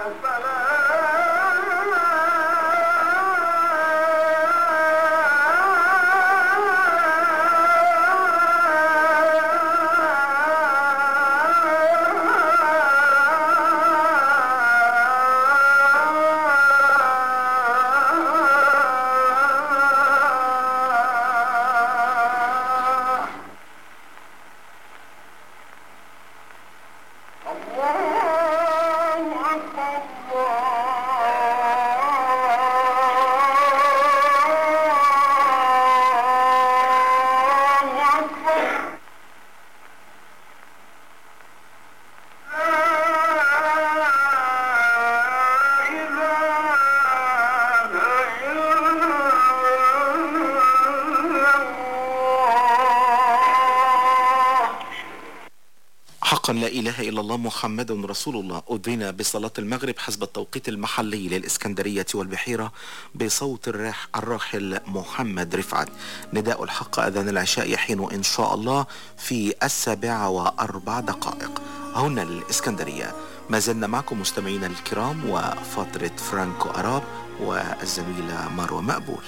حقا لا إله إلا الله محمد رسول الله أذن بصلاة المغرب حسب التوقيت المحلي للإسكندرية والبحيرة بصوت الراح الراحل محمد رفعت نداء الحق أذان العشاء يحين إن شاء الله في السابعة وأربع دقائق هنا الإسكندرية ما زلنا معكم مستمعينا الكرام وفترة فرانكو أراب والزميلة مروة مقبول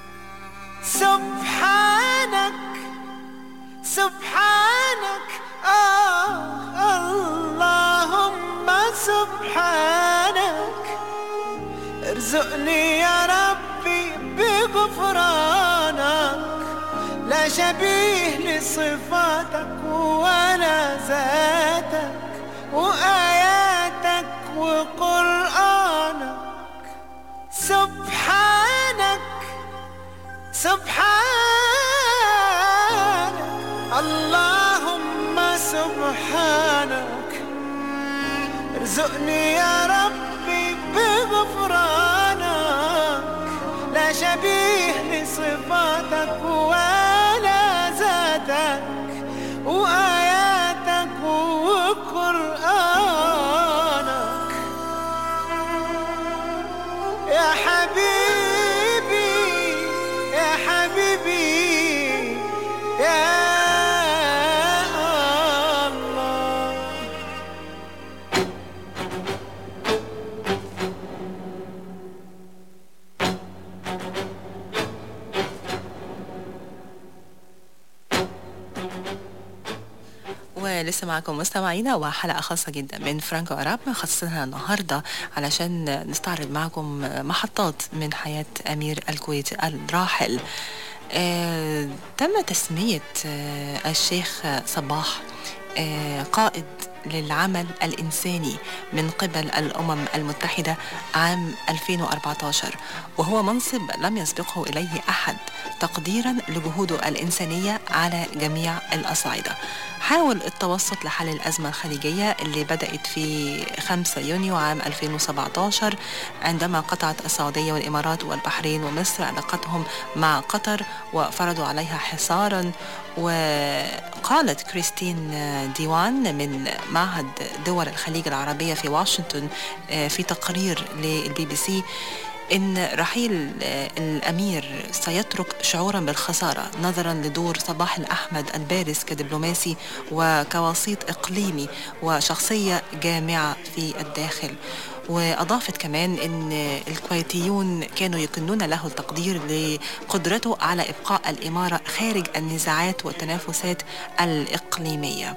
سبحانك سبحانك آه اللهم سبحانك ارزقني يا ربي بغفرانك لا شبيه لصفاتك ولا ذاتك وآياتك وقرآنك سبحانك سبحانك اللهم سبحانك ارزقني يا ربي بغفرانك لا شبيه لصفاتك ولا ذاتك وآياتك وقرآنك يا حبيبي يا حبيبي يا الله ولسه معكم مستمعينا وحلقة خاصة جدا من فرانكو أراب خصصناها النهاردة علشان نستعرض معكم محطات من حياة أمير الكويت الراحل آه تم تسمية آه الشيخ صباح آه قائد للعمل الإنساني من قبل الأمم المتحدة عام 2014 وهو منصب لم يسبقه إليه أحد تقديرا لجهوده الإنسانية على جميع الأصعدة حاول التوسط لحل الأزمة الخليجية اللي بدأت في 5 يونيو عام 2017 عندما قطعت السعودية والإمارات والبحرين ومصر علاقتهم مع قطر وفرضوا عليها حصارا وقالت كريستين ديوان من معهد دول الخليج العربية في واشنطن في تقرير للبي بي سي إن رحيل الأمير سيترك شعورا بالخسارة نظرا لدور صباح الأحمد البارز كدبلوماسي وكوسيط إقليمي وشخصية جامعة في الداخل وأضافت كمان أن الكويتيون كانوا يكنون له التقدير لقدرته على إبقاء الإمارة خارج النزاعات والتنافسات الإقليمية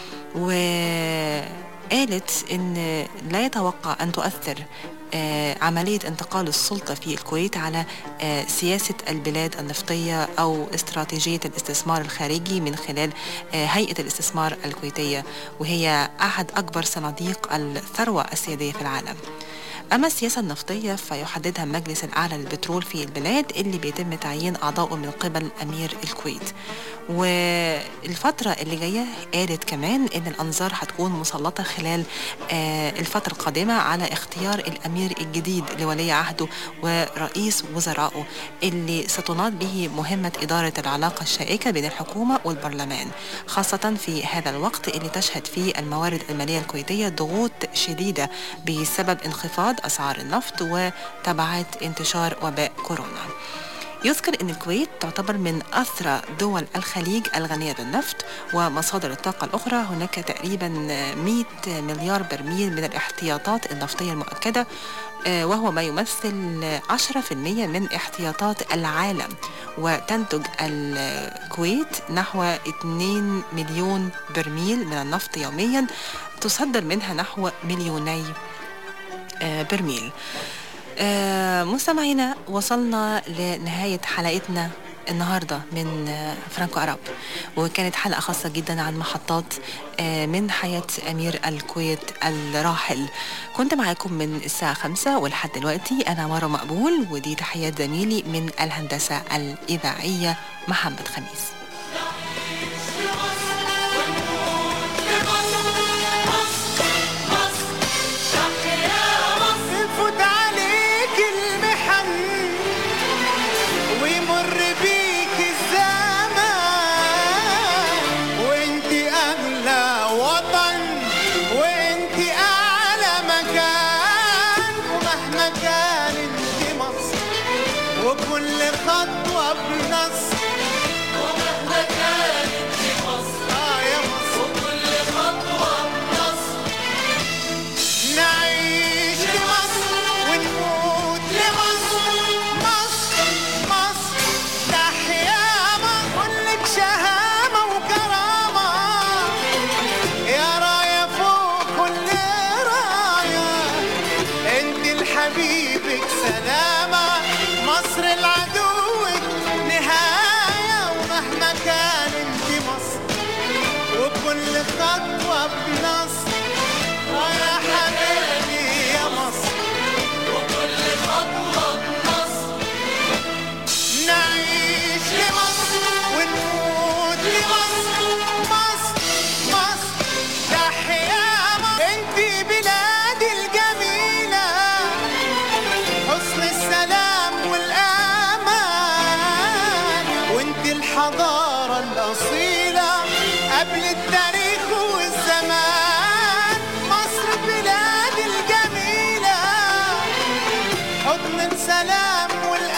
وقالت أن لا يتوقع أن تؤثر آه، عملية انتقال السلطة في الكويت على آه، سياسة البلاد النفطية أو استراتيجية الاستثمار الخارجي من خلال آه، هيئة الاستثمار الكويتية وهي أحد أكبر صناديق الثروة السيادية في العالم أما السياسة النفطية فيحددها المجلس الأعلى للبترول في البلاد اللي بيتم تعيين أعضائه من قبل أمير الكويت والفترة اللي جاية قالت كمان إن الأنظار هتكون مسلطة خلال آه، الفترة القادمة على اختيار الأمير الجديد لولي عهده ورئيس وزرائه اللي ستناط به مهمة إدارة العلاقة الشائكة بين الحكومة والبرلمان خاصة في هذا الوقت اللي تشهد فيه الموارد المالية الكويتية ضغوط شديدة بسبب انخفاض أسعار النفط وتبعات انتشار وباء كورونا يذكر أن الكويت تعتبر من أثرى دول الخليج الغنية بالنفط ومصادر الطاقة الأخرى هناك تقريبا 100 مليار برميل من الاحتياطات النفطية المؤكدة آه، وهو ما يمثل 10% من احتياطات العالم وتنتج الكويت نحو 2 مليون برميل من النفط يوميا تصدر منها نحو مليوني آه، برميل آه، مستمعينا وصلنا لنهاية حلقتنا النهاردة من آه، فرانكو عرب وكانت حلقة خاصة جدا عن محطات آه، من حياة أمير الكويت الراحل كنت معاكم من الساعة خمسة ولحد دلوقتي أنا مارا مقبول ودي تحيات زميلي من الهندسة الإذاعية محمد خميس يفوت عليك المحن ويمر بيك الزمان وانت اغلى وطن وانت اعلى مكان ومهما كان انت مصر وكل خطوة بنصر ومهما كان انت مصر اه يا مصر وكل خطوة بنصر نعيش لمصر ونموت لمصر مصر مصر تحيا مصر كلك شهامة وكرامة يا راية فوق كل راية انت لحبيبك سلامة مصر العدو نهاية ومهما كان انت مصر وكل خطوة بنصر يا حبيبي يا مصر وكل خطوة بنصر نعيش لمصر ونموت لمصر مصر مصر تحيا مصر انت بلادي الجميلة حسن السلام والأمان وانت الحضارة الأصيلة قبل التاريخ والزمان مصر بلادي الجميلة حضن السلام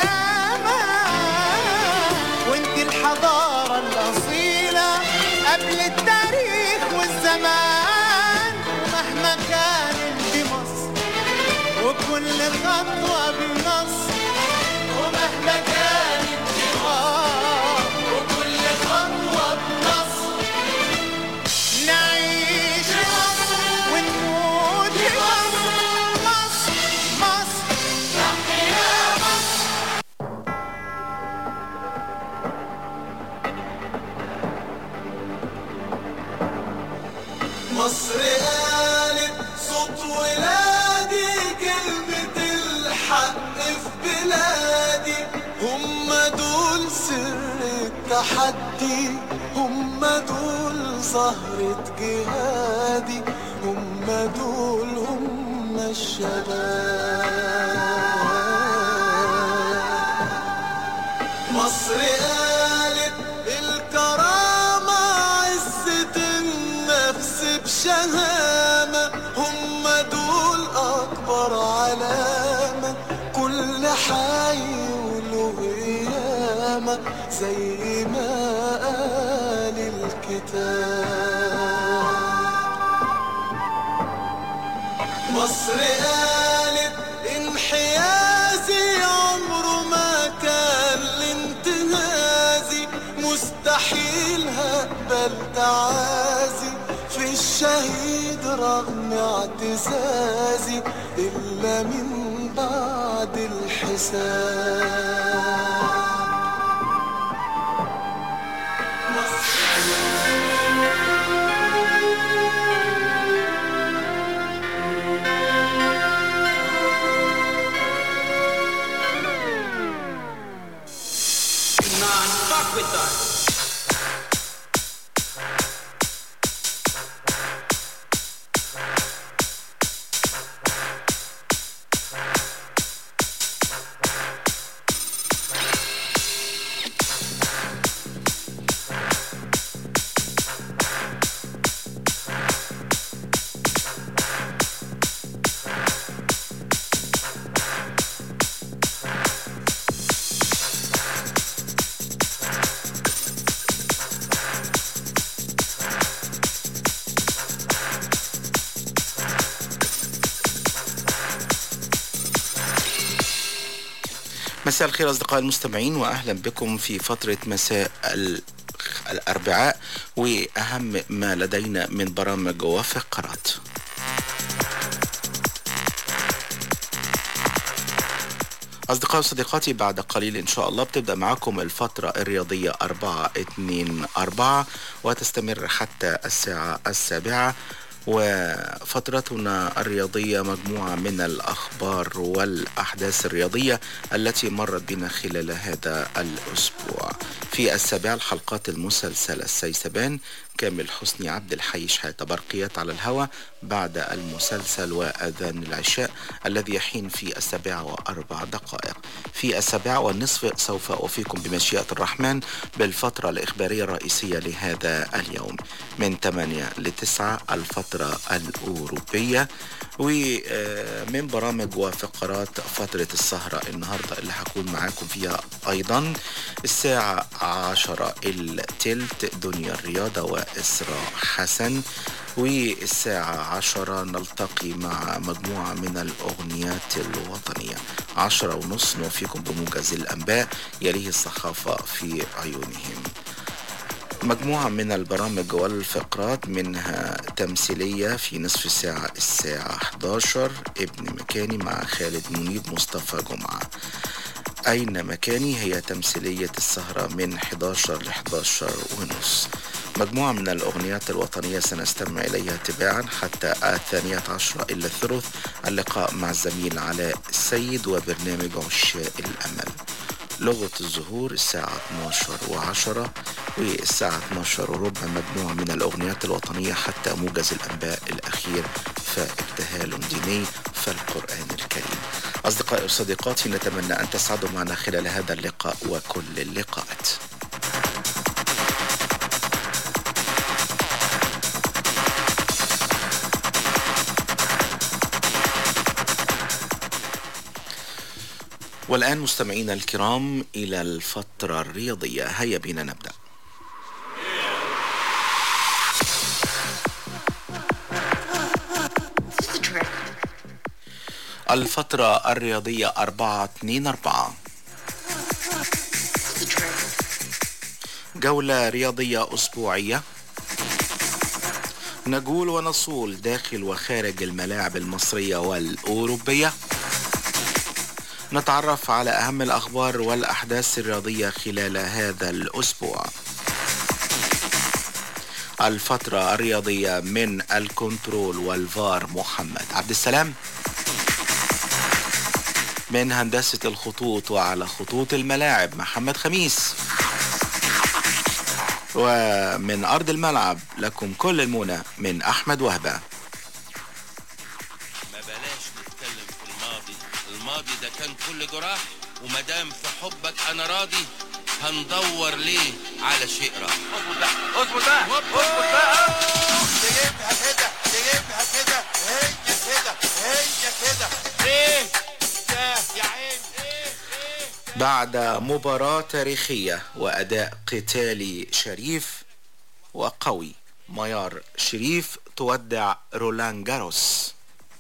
والأمان وانت الحضارة الأصيلة قبل التاريخ والزمان ومهما كان انت مصر وكل خطوة بنصر ومهما كان انت آه وكل خطوة بنصر نعيش لمصر ونموت لمصر مصر مصر تحيا مصر مصر قالت صوت ولادي كلمة الحق في بلادي هم دول سر التحدي هم دول زهرة جهادي هم دول هم الشباب مصر قالت الكرامة عزة النفس بشهامة هم دول أكبر علامة كل حي وله قيامة زي ما قال الكتاب مصر قالت انحيازي عمره ما كان لانتهازي مستحيل هقبل تعازي في الشهيد رغم اعتزازي إلا من بعد الحساب Man, fuck with us. مساء الخير أصدقائي المستمعين وأهلا بكم في فترة مساء ال- الأربعاء وأهم ما لدينا من برامج وفقرات أصدقائي وصديقاتي بعد قليل إن شاء الله بتبدأ معكم الفترة الرياضية 4 2 4 وتستمر حتى الساعة السابعة وفترتنا الرياضية مجموعة من الأخبار والأحداث الرياضية التي مرت بنا خلال هذا الأسبوع في السابعة الحلقات المسلسلة السيسبان كامل حسني عبد الحي شحاتة برقيات على الهواء بعد المسلسل وأذان العشاء الذي يحين في السابعة وأربع دقائق في السابعة والنصف سوف أوفيكم بمشيئة الرحمن بالفترة الإخبارية الرئيسية لهذا اليوم من 8 ل 9 الفترة الأوروبية ومن برامج وفقرات فترة السهرة النهاردة اللي هكون معاكم فيها أيضا الساعة عشرة التلت دنيا الرياضة وإسراء حسن والساعة عشرة نلتقي مع مجموعة من الأغنيات الوطنية عشرة ونص نوفيكم بموجز الأنباء يليه الصحافة في عيونهم مجموعة من البرامج والفقرات منها تمثيلية في نصف الساعة الساعة 11 ابن مكاني مع خالد منيب مصطفى جمعة أين مكاني هي تمثيلية السهرة من 11 ل 11 ونص مجموعة من الأغنيات الوطنية سنستمع إليها تباعا حتى الثانية عشرة إلى الثلث اللقاء مع الزميل علاء السيد وبرنامج عشاء الأمل لغة الزهور الساعة 12 و10 والساعة 12 وربع مجموعة من الأغنيات الوطنية حتى موجز الأنباء الأخير فابتهال ديني فالقرآن الكريم أصدقائي وصديقاتي نتمنى أن تسعدوا معنا خلال هذا اللقاء وكل اللقاءات والآن مستمعينا الكرام إلى الفترة الرياضية هيا بنا نبدأ الفترة الرياضية أربعة اتنين أربعة جولة رياضية أسبوعية نجول ونصول داخل وخارج الملاعب المصرية والأوروبية نتعرف على أهم الأخبار والأحداث الرياضية خلال هذا الأسبوع الفترة الرياضية من الكنترول والفار محمد عبد السلام من هندسة الخطوط وعلى خطوط الملاعب محمد خميس ومن أرض الملعب لكم كل المنى من أحمد وهبة ما بلاش نتكلم في الماضي الماضي ده كان كل جراح ومدام في حبك انا راضي هندور ليه على شيء راح اظبط بقى اظبط بقى اظبط بقى تجيبها كده تجيبها كده هي كده هي كده ايه ده يا عين ايه ايه بعد مباراة تاريخية وأداء قتالي شريف وقوي ميار شريف تودع رولان جاروس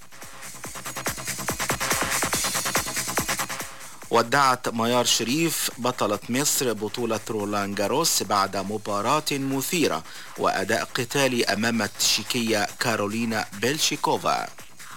ودعت ميار شريف بطلة مصر بطولة رولان جاروس بعد مباراة مثيرة وأداء قتالي أمام التشيكية كارولينا بيلشيكوفا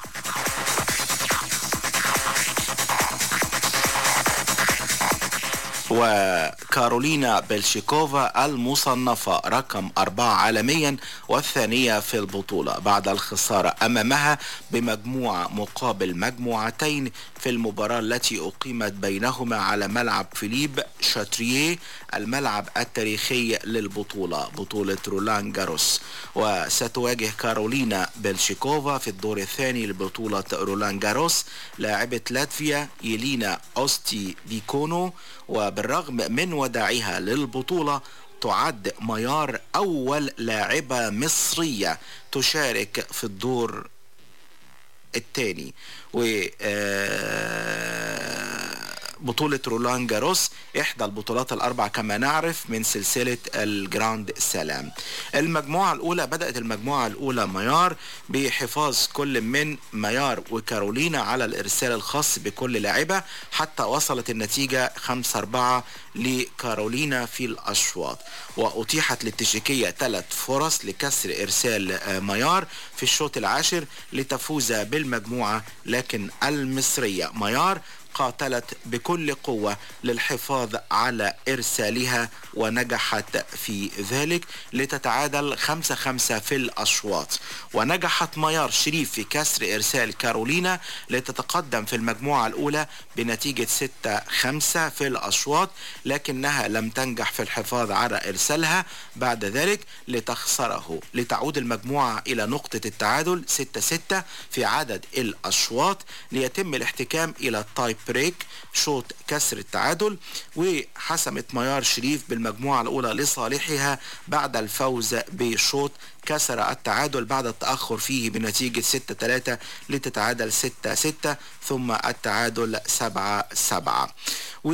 وكارولينا بلشيكوفا المصنفة رقم أربعة عالميا والثانية في البطولة بعد الخسارة أمامها بمجموعة مقابل مجموعتين في المباراة التي أقيمت بينهما على ملعب فيليب شاتريه الملعب التاريخي للبطولة بطولة رولان جاروس وستواجه كارولينا بلشيكوفا في الدور الثاني لبطولة رولان جاروس لاعبة لاتفيا يلينا أوستي ديكونو وبالرغم من وداعها للبطولة تعد ميار أول لاعبة مصرية تشارك في الدور الثاني و آه، بطولة رولان جاروس إحدى البطولات الأربع كما نعرف من سلسلة الجراند سلام المجموعة الأولى بدأت المجموعة الأولى ميار بحفاظ كل من ميار وكارولينا على الإرسال الخاص بكل لاعبة حتى وصلت النتيجة 5-4 لكارولينا في الأشواط وأتيحت للتشيكية ثلاث فرص لكسر إرسال آه، ميار في الشوط العاشر لتفوز بالمجموعة لكن المصرية ميار قاتلت بكل قوة للحفاظ على إرسالها ونجحت في ذلك لتتعادل خمسة خمسة في الأشواط ونجحت ميار شريف في كسر إرسال كارولينا لتتقدم في المجموعة الأولى بنتيجة ستة خمسة في الأشواط لكنها لم تنجح في الحفاظ على إرسالها بعد ذلك لتخسره لتعود المجموعة إلى نقطة التعادل ستة ستة في عدد الأشواط ليتم الاحتكام إلى التايب بريك شوط كسر التعادل وحسمت ميار شريف بالمجموعة الأولى لصالحها بعد الفوز بشوط كسر التعادل بعد التأخر فيه بنتيجة 6-3 لتتعادل 6-6 ثم التعادل 7-7 و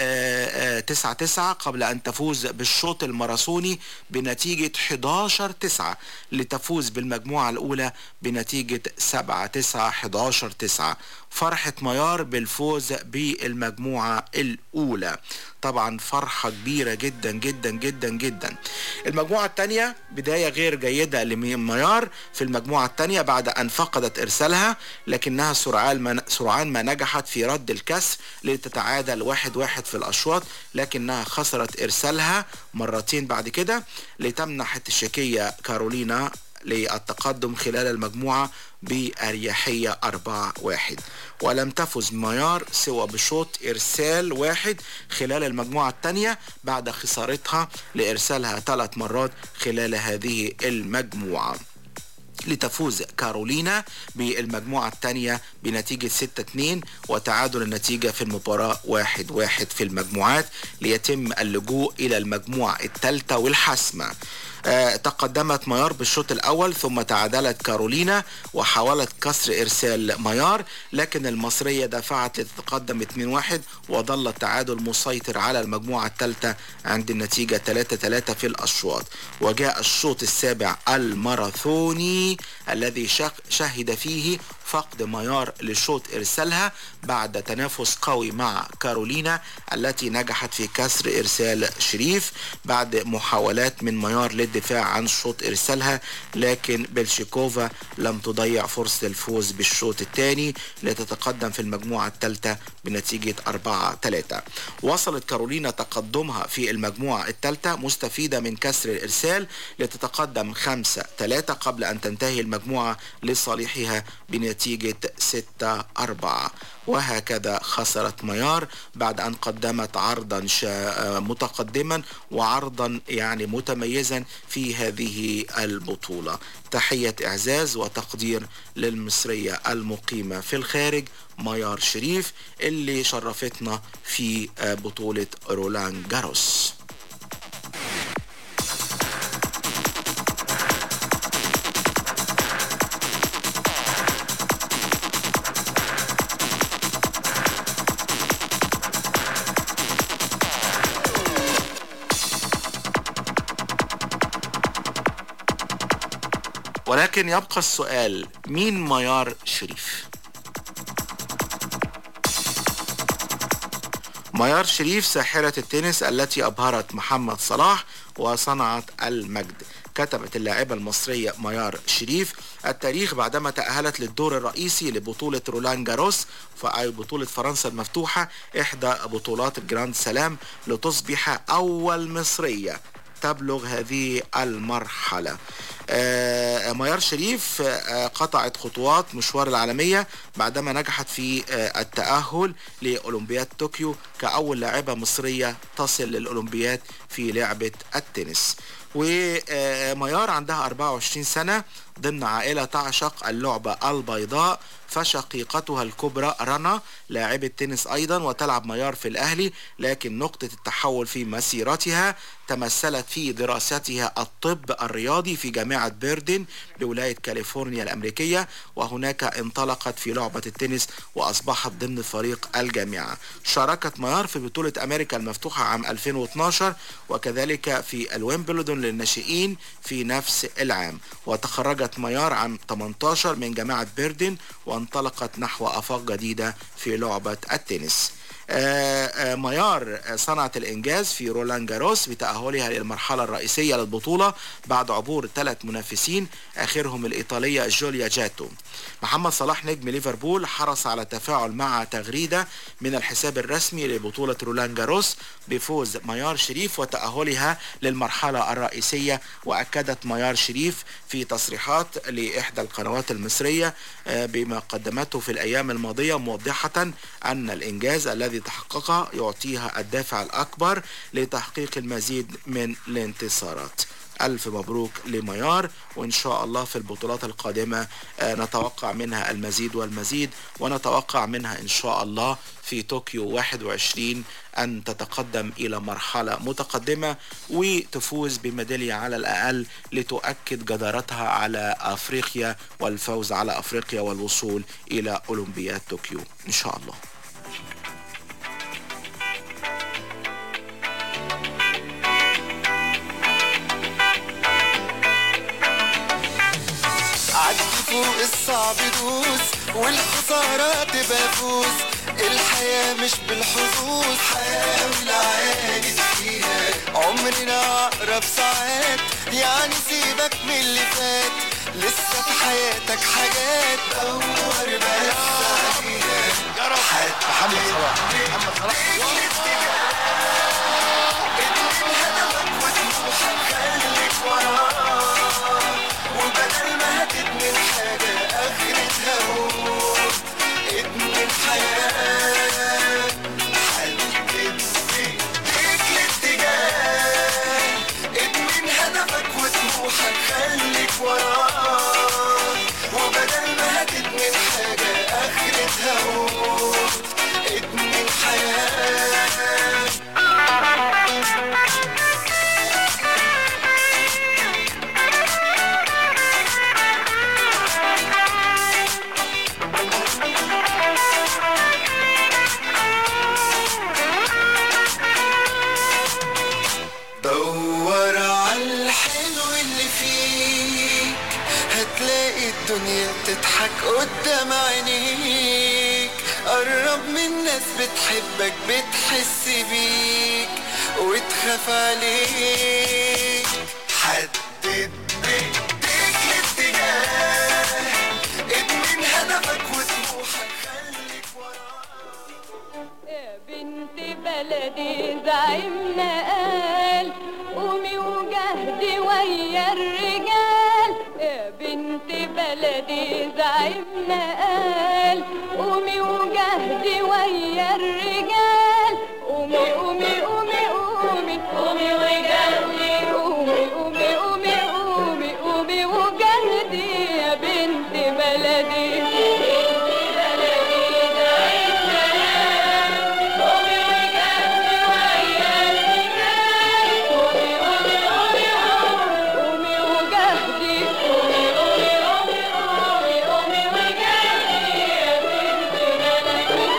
9 9 قبل أن تفوز بالشوط الماراثوني بنتيجة 11 9 لتفوز بالمجموعة الأولى بنتيجة 7 9 11 9 فرحة ميار بالفوز بالمجموعة الأولى طبعا فرحة كبيرة جدا جدا جدا جدا المجموعة الثانية بداية غير جيدة لميار في المجموعة الثانية بعد أن فقدت إرسالها لكنها سرعان ما, سرعان ما نجحت في رد الكسر لتتعادل واحد واحد في الأشواط لكنها خسرت إرسالها مرتين بعد كده لتمنح التشيكية كارولينا للتقدم خلال المجموعة بأريحية 4-1 ولم تفز ميار سوى بشوط إرسال واحد خلال المجموعة الثانية بعد خسارتها لإرسالها ثلاث مرات خلال هذه المجموعة لتفوز كارولينا بالمجموعة الثانية بنتيجة 6-2 وتعادل النتيجة في المباراة 1-1 في المجموعات ليتم اللجوء إلى المجموعة الثالثة والحاسمة آه، تقدمت ميار بالشوط الأول ثم تعادلت كارولينا وحاولت كسر إرسال ميار لكن المصرية دفعت لتتقدم 2-1 وظل التعادل مسيطر على المجموعة الثالثة عند النتيجة 3-3 في الأشواط وجاء الشوط السابع الماراثوني الذي شك- شهد فيه فقد ميار لشوط إرسالها بعد تنافس قوي مع كارولينا التي نجحت في كسر إرسال شريف بعد محاولات من ميار للدفاع عن شوط إرسالها لكن بلشيكوفا لم تضيع فرصة الفوز بالشوط الثاني لتتقدم في المجموعة الثالثة بنتيجة 4-3 وصلت كارولينا تقدمها في المجموعة الثالثة مستفيدة من كسر الإرسال لتتقدم 5-3 قبل أن تنتهي المجموعة لصالحها بنتيجة 6-4 وهكذا خسرت ميار بعد أن قدمت عرضا شا- متقدما وعرضا يعني متميزا في هذه البطولة تحية إعزاز وتقدير للمصرية المقيمة في الخارج ميار شريف اللي شرفتنا في آه، بطولة رولان جاروس ولكن يبقى السؤال مين ميار شريف ميار شريف ساحرة التنس التي أبهرت محمد صلاح وصنعت المجد كتبت اللاعبة المصرية ميار شريف التاريخ بعدما تأهلت للدور الرئيسي لبطولة رولان جاروس أي بطولة فرنسا المفتوحة إحدى بطولات الجراند سلام لتصبح أول مصرية تبلغ هذه المرحلة آه، ميار شريف آه، قطعت خطوات مشوار العالمية بعدما نجحت في آه، التأهل لأولمبياد طوكيو كأول لاعبة مصرية تصل للأولمبياد في لعبة التنس وميار عندها 24 سنة ضمن عائلة تعشق اللعبة البيضاء فشقيقتها الكبرى رنا لاعبة تنس أيضا وتلعب ميار في الأهلي لكن نقطة التحول في مسيرتها تمثلت في دراستها الطب الرياضي في جامعة جامعة بيردن بولاية كاليفورنيا الأمريكية وهناك انطلقت في لعبة التنس وأصبحت ضمن فريق الجامعة شاركت ميار في بطولة أمريكا المفتوحة عام 2012 وكذلك في الويمبلدون للناشئين في نفس العام وتخرجت ميار عام 18 من جامعة بيردن وانطلقت نحو آفاق جديدة في لعبة التنس آه، آه، ميار آه، صنعت الإنجاز في رولان جاروس بتأهلها للمرحلة الرئيسية للبطولة بعد عبور ثلاث منافسين آخرهم الإيطالية جوليا جاتو محمد صلاح نجم ليفربول حرص على التفاعل مع تغريدة من الحساب الرسمي لبطولة رولان جاروس بفوز ميار شريف وتأهلها للمرحلة الرئيسية وأكدت ميار شريف في تصريحات لإحدى القنوات المصرية آه، بما قدمته في الأيام الماضية موضحة أن الإنجاز الذي تحققه يعطيها الدافع الأكبر لتحقيق المزيد من الانتصارات ألف مبروك لميار وإن شاء الله في البطولات القادمة آه، نتوقع منها المزيد والمزيد ونتوقع منها إن شاء الله في طوكيو 21 أن تتقدم إلى مرحلة متقدمة وتفوز بميدالية على الأقل لتؤكد جدارتها على أفريقيا والفوز على أفريقيا والوصول إلى أولمبياد طوكيو إن شاء الله عدي فوق الصعب دوس والخسارة تبقى فوز الحياة مش بالحظوظ حاول عادي فيها عمرنا أقرب ساعات يعني سيبك من اللي فات لسه في حياتك حاجات دور بس عليها يا رب محمد صلاح محمد صلاح خليك وراه وبدل ما هتدمن حاجة آخرتها موت ادمن حياة حدد بيك الاتجاه ادمن هدفك وطموحك خليك وراه وبدل ما هتدمن حاجة آخرتها موت ادمن حياة دور على الحلو اللي فيك هتلاقي الدنيا بتضحك قدام عينيك قرب من ناس بتحبك بتحس بيك وتخاف عليك حدد بايديك الاتجاه ادمن هدفك وطموحك خليك وراه يا بنت بلدي زعيمنا قال قومي وجهدي ويا الرجال يا بنت بلدي زعيمنا قال قومي وجهدي ويا الرجال قومي قومي قومي قومي قومي وجهدي قومي قومي قومي قومي قومي وجهدي يا بنت بلدي بنت بلدي زعيمنا قومي وجهدي ويا الرجال قومي قومي قومي قومي وجهدي قومي قومي قومي قومي قومي وجهدي يا بنت بلدي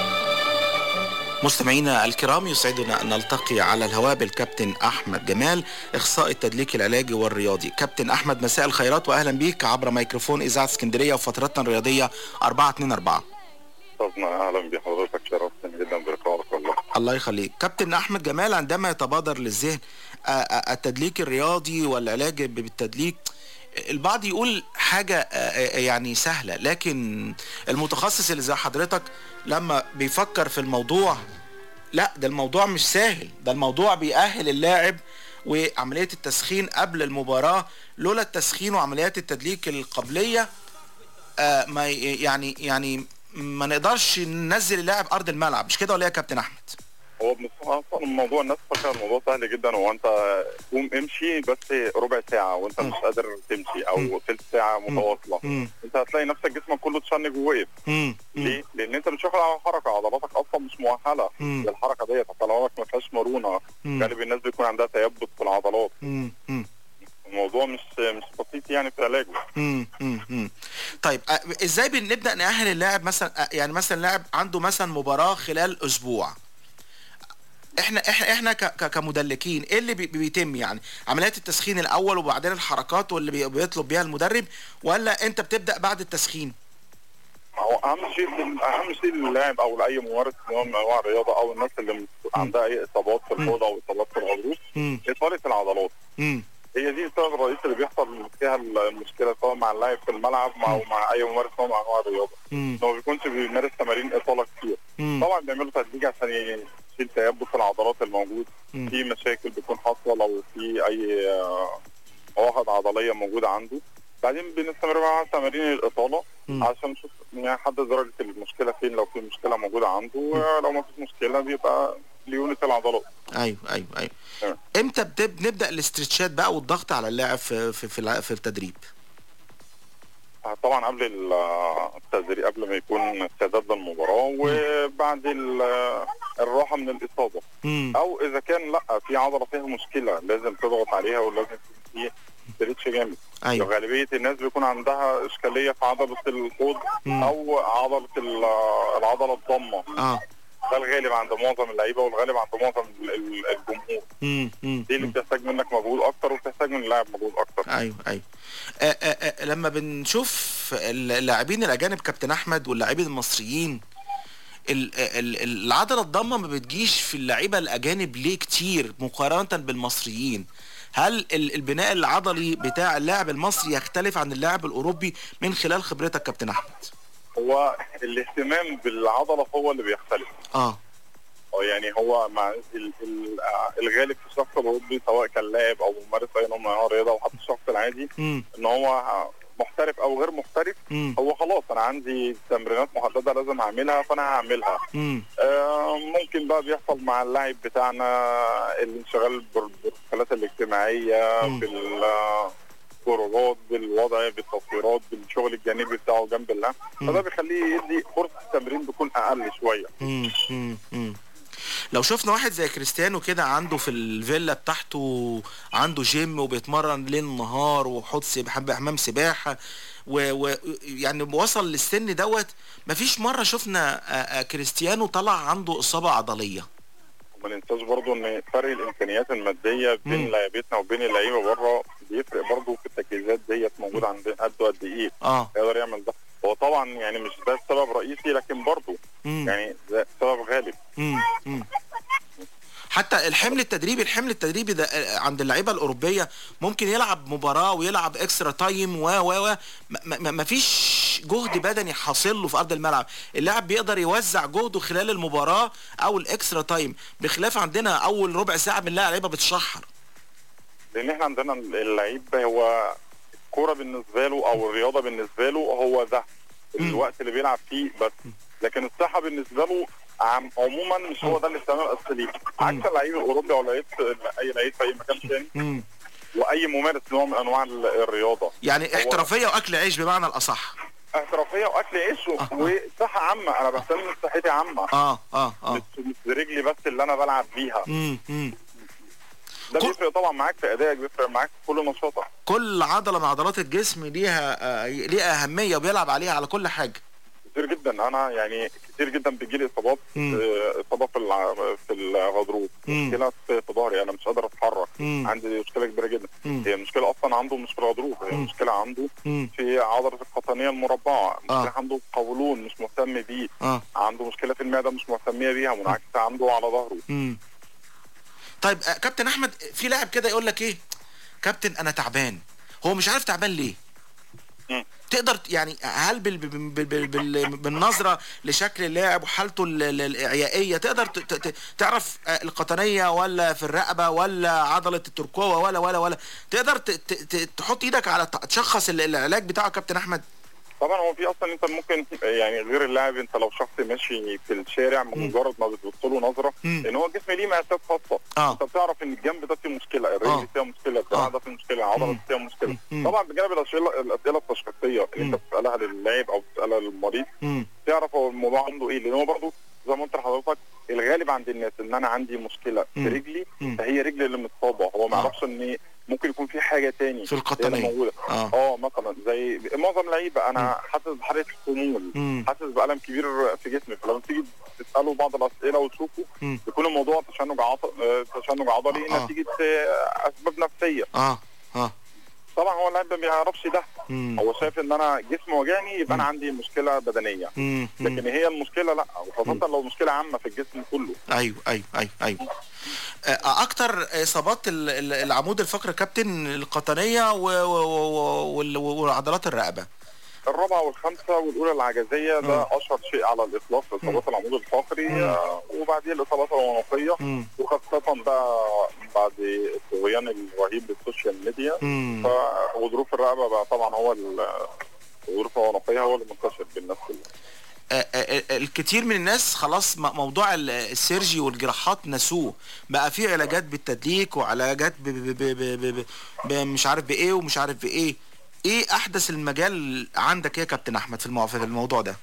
مستمعينا الكرام يسعدنا أن نلتقي على الهواء بالكابتن أحمد جمال إخصائي التدليك العلاجي والرياضي كابتن أحمد مساء الخيرات وأهلا بيك عبر ميكروفون إذاعة اسكندرية وفترتنا الرياضية 424 طبعا اهلا بحضرتك شرفتني جدا بلقائك والله الله يخليك كابتن أحمد جمال عندما يتبادر للذهن آه، آه، التدليك الرياضي والعلاج بالتدليك البعض يقول حاجة آه، آه، يعني سهلة لكن المتخصص اللي زي حضرتك لما بيفكر في الموضوع لا ده الموضوع مش سهل ده الموضوع بيأهل اللاعب وعملية التسخين قبل المباراة لولا التسخين وعمليات التدليك القبلية آه ما ي- يعني يعني ما نقدرش ننزل اللاعب ارض الملعب مش كده ولا إيه يا كابتن احمد هو بصراحة اصلا الموضوع الناس فاكره الموضوع سهل جدا هو انت قوم امشي بس ربع ساعه وانت مش قادر تمشي او ثلث ساعه متواصله مم. انت هتلاقي نفسك جسمك كله اتشنج ووقف مم. ليه؟ لان انت مش واخد على الحركه عضلاتك اصلا مش مؤهله مم. للحركه ديت عضلاتك ما فيهاش مرونه مم. غالب الناس بيكون عندها تيبس في العضلات مم. مم. الموضوع مش مش رئيسي يعني في علاجه امم امم امم طيب آه، ازاي بنبدا نأهل اللاعب مثلا آه، يعني مثلا لاعب عنده مثلا مباراه خلال اسبوع احنا احنا احنا ك- ك- كمدلكين ايه اللي بي- بيتم يعني عمليات التسخين الاول وبعدين الحركات واللي بي- بيطلب بيها المدرب ولا انت بتبدا بعد التسخين هو اهم شيء اهم شيء للاعب او لاي ممارس نوع من انواع الرياضه او الناس اللي عندها اي اصابات في الحوض او اصابات في الغضروف امم اطاله العضلات امم هي دي السبب الرئيسي اللي بيحصل فيها المشكله سواء مع اللاعب في الملعب مع او مع اي ممارس نوع من انواع الرياضه امم انه ما بيكونش بيمارس تمارين اطاله كتير امم طبعا بيعملوا تدريج عشان يشيل تيبس العضلات الموجود مم. في مشاكل بتكون حاصله لو في اي آه، مواهب عضليه موجوده عنده بعدين بنستمر مع تمارين الاطاله مم. عشان نشوف نحدد درجه المشكله فين لو في مشكله موجوده عنده ولو ما فيش مشكله بيبقى ليونة العضلات ايوه ايوه ايوه تمام. امتى بت- بنبدا الاسترتشات بقى والضغط على اللاعب في في في, الع- في التدريب طبعا قبل ال- التدريب قبل ما يكون استعداد للمباراه وبعد ال- الراحه من الاصابه امم او اذا كان لا في عضله فيها مشكله لازم تضغط عليها ولازم يكون في ستريتش جامد ايوه غالبيه الناس بيكون عندها اشكاليه في عضله الحوض مم. او عضله ال- العضله الضمه اه ده الغالب عند معظم اللعيبه والغالب عند معظم ال- ال- الجمهور امم امم دي اللي بتحتاج منك مجهود اكتر وبتحتاج من اللاعب مجهود اكتر ايوه ايوه آه آه آه لما بنشوف اللاعبين الاجانب كابتن احمد واللاعبين المصريين ال- ال- ال- العضله الضمه ما بتجيش في اللعيبه الاجانب ليه كتير مقارنه بالمصريين هل ال- البناء العضلي بتاع اللاعب المصري يختلف عن اللاعب الاوروبي من خلال خبرتك كابتن احمد هو الاهتمام بالعضله هو اللي بيختلف اه أو يعني هو مع ال- ال- آه، الغالب في الشخص الاوروبي سواء كان لاعب او ممارس اي نوع من انواع الرياضه او حتى الشخص العادي امم ان هو محترف او غير محترف امم هو خلاص انا عندي تمرينات محدده لازم اعملها فانا هعملها امم آه، ممكن بقى بيحصل مع اللاعب بتاعنا الانشغال بال- بالحالات الاجتماعيه مم. بالخروجات بالوضع بالتصويرات بالشغل الجانبي بتاعه جنب اللعب مم. فده بيخليه يدي فرصه التمرين بتكون اقل شويه مم، مم، مم. لو شفنا واحد زي كريستيانو كده عنده في الفيلا بتاعته عنده جيم وبيتمرن ليل نهار وحوض سباحه حمام سباحه ويعني وصل للسن دوت مفيش مره شفنا آه، آه، كريستيانو طلع عنده اصابه عضليه وما ننساش برضو ان فرق الامكانيات الماديه مم. بين لعيبتنا وبين اللعيبه بره بيفرق برضو في التجهيزات ديت موجوده عند قده قد ايه اه يقدر يعمل ده هو طبعا يعني مش ده السبب الرئيسي لكن برضو مم. يعني ده سبب غالب مم. مم. حتى الحمل التدريبي الحمل التدريبي ده آه، عند اللعيبه الاوروبيه ممكن يلعب مباراه ويلعب اكسترا تايم و و و ما فيش جهد بدني حاصل له في ارض الملعب اللاعب بيقدر يوزع جهده خلال المباراه او الاكسترا تايم بخلاف عندنا اول ربع ساعه بنلاقي لعيبه بتشحر لان احنا عندنا اللعيب هو الكوره بالنسبه له او الرياضه بالنسبه له هو ده مم. الوقت اللي بيلعب فيه بس لكن الصحه بالنسبه له عم عموما مش هو ده الاهتمام الاساسي ليه عكس اللعيب الاوروبي او لعيب اي لعيب في اي مكان تاني مم. واي ممارس نوع من انواع ال- الرياضه يعني احترافيه واكل عيش بمعنى الاصح احترافيه واكل عيش و- آه. وصحه عامه انا بهتم بصحتي عامه اه اه اه مش مش برجلي بس اللي انا بلعب بيها مم. مم. ده كل- بيفرق طبعا معاك في ادائك بيفرق معاك في كل نشاطك كل عضله من عضلات الجسم ليها آه ليها اهميه وبيلعب عليها على كل حاجه كتير جدا انا يعني كتير جدا بيجي لي اصابات مم. آه، اصابه في الع- في الغضروف مم. مشكله في في ظهري انا مش قادر اتحرك مم. عندي مشكله كبيره جدا مم. هي المشكله اصلا عنده مش في الغضروف هي مم. المشكله عنده مم. في عضله القطنيه المربعه مشكله آه. عنده قولون مش مهتم بيه اه عنده مشكله في المعده مش مهتميه بيها منعكسه عنده على ظهره امم طيب آه، كابتن احمد في لاعب كده يقول لك ايه كابتن انا تعبان هو مش عارف تعبان ليه مم. تقدر ت- يعني هل بال بال بال بال بال بالنظره لشكل اللاعب وحالته ال- ال- الاعيائيه تقدر ت- ت- ت- تعرف آه، القطنيه ولا في الرقبه ولا عضله التركوه ولا ولا ولا تقدر ت- ت- ت- تحط ايدك على ت- تشخص ال- العلاج بتاعه يا كابتن احمد طبعا هو في اصلا انت ممكن يعني غير اللاعب انت لو شخص ماشي في الشارع مجرد ما بتبص له نظره مم. لان هو الجسم ليه مقاسات خاصه اه انت بتعرف ان الجنب ده فيه مشكله آه. الرجل فيها مشكله الدراع آه. ده فيه مشكله العضله مم. دي فيها مشكله مم. طبعا بجانب الاسئله الاسئله التشخيصيه اللي انت مم. بتسالها للاعب او بتسالها للمريض امم تعرف هو الموضوع عنده ايه لان هو برضه زي ما قلت لحضرتك الغالب عند الناس ان انا عندي مشكله في مم. رجلي مم. فهي رجلي اللي متصابه هو ما آه. يعرفش ان ممكن يكون في حاجه حاجه تاني في هي القطنية. اللي موجوده اه اه مثلا زي معظم اللعيبه انا حاسس بحرقه خمول مم. حاسس بالم كبير في جسمي فلما تيجي تساله بعض الاسئله وتشوفه مم. يكون الموضوع تشنج عض... آه، تشنج عضلي آه. نتيجه آه، اسباب نفسيه اه اه طبعا هو اللاعب ما بيعرفش ده مم. هو شايف ان انا جسمي وجعني يبقى انا مم. عندي مشكله بدنيه مم. مم. لكن هي المشكله لا وخاصه لو مشكله عامه في الجسم كله ايوه ايوه ايوه ايوه آه، اكتر اصابات ال- ال- العمود الفقري كابتن القطنيه و- و- و- وال- وعضلات الرقبه الرابعه والخامسه والاولى العجزيه ده اشهر شيء على الاطلاق في اصابات العمود الفقري آه، وبعديه الاصابات العنقيه مم. وخاصه بقى بعد الطغيان الرهيب للسوشيال ميديا مم. فغضروف الرقبه بقى طبعا هو ال- الغضروف العنقيه هو اللي منتشر بالناس كلها آه، آه، آه، الكثير من الناس خلاص م- موضوع ال- السيرجي والجراحات نسوه بقى في علاجات بالتدليك وعلاجات ب ب ب ب ب ب ب مش عارف بايه ومش عارف بايه ايه احدث المجال عندك ايه يا كابتن احمد في المو- في الموضوع ده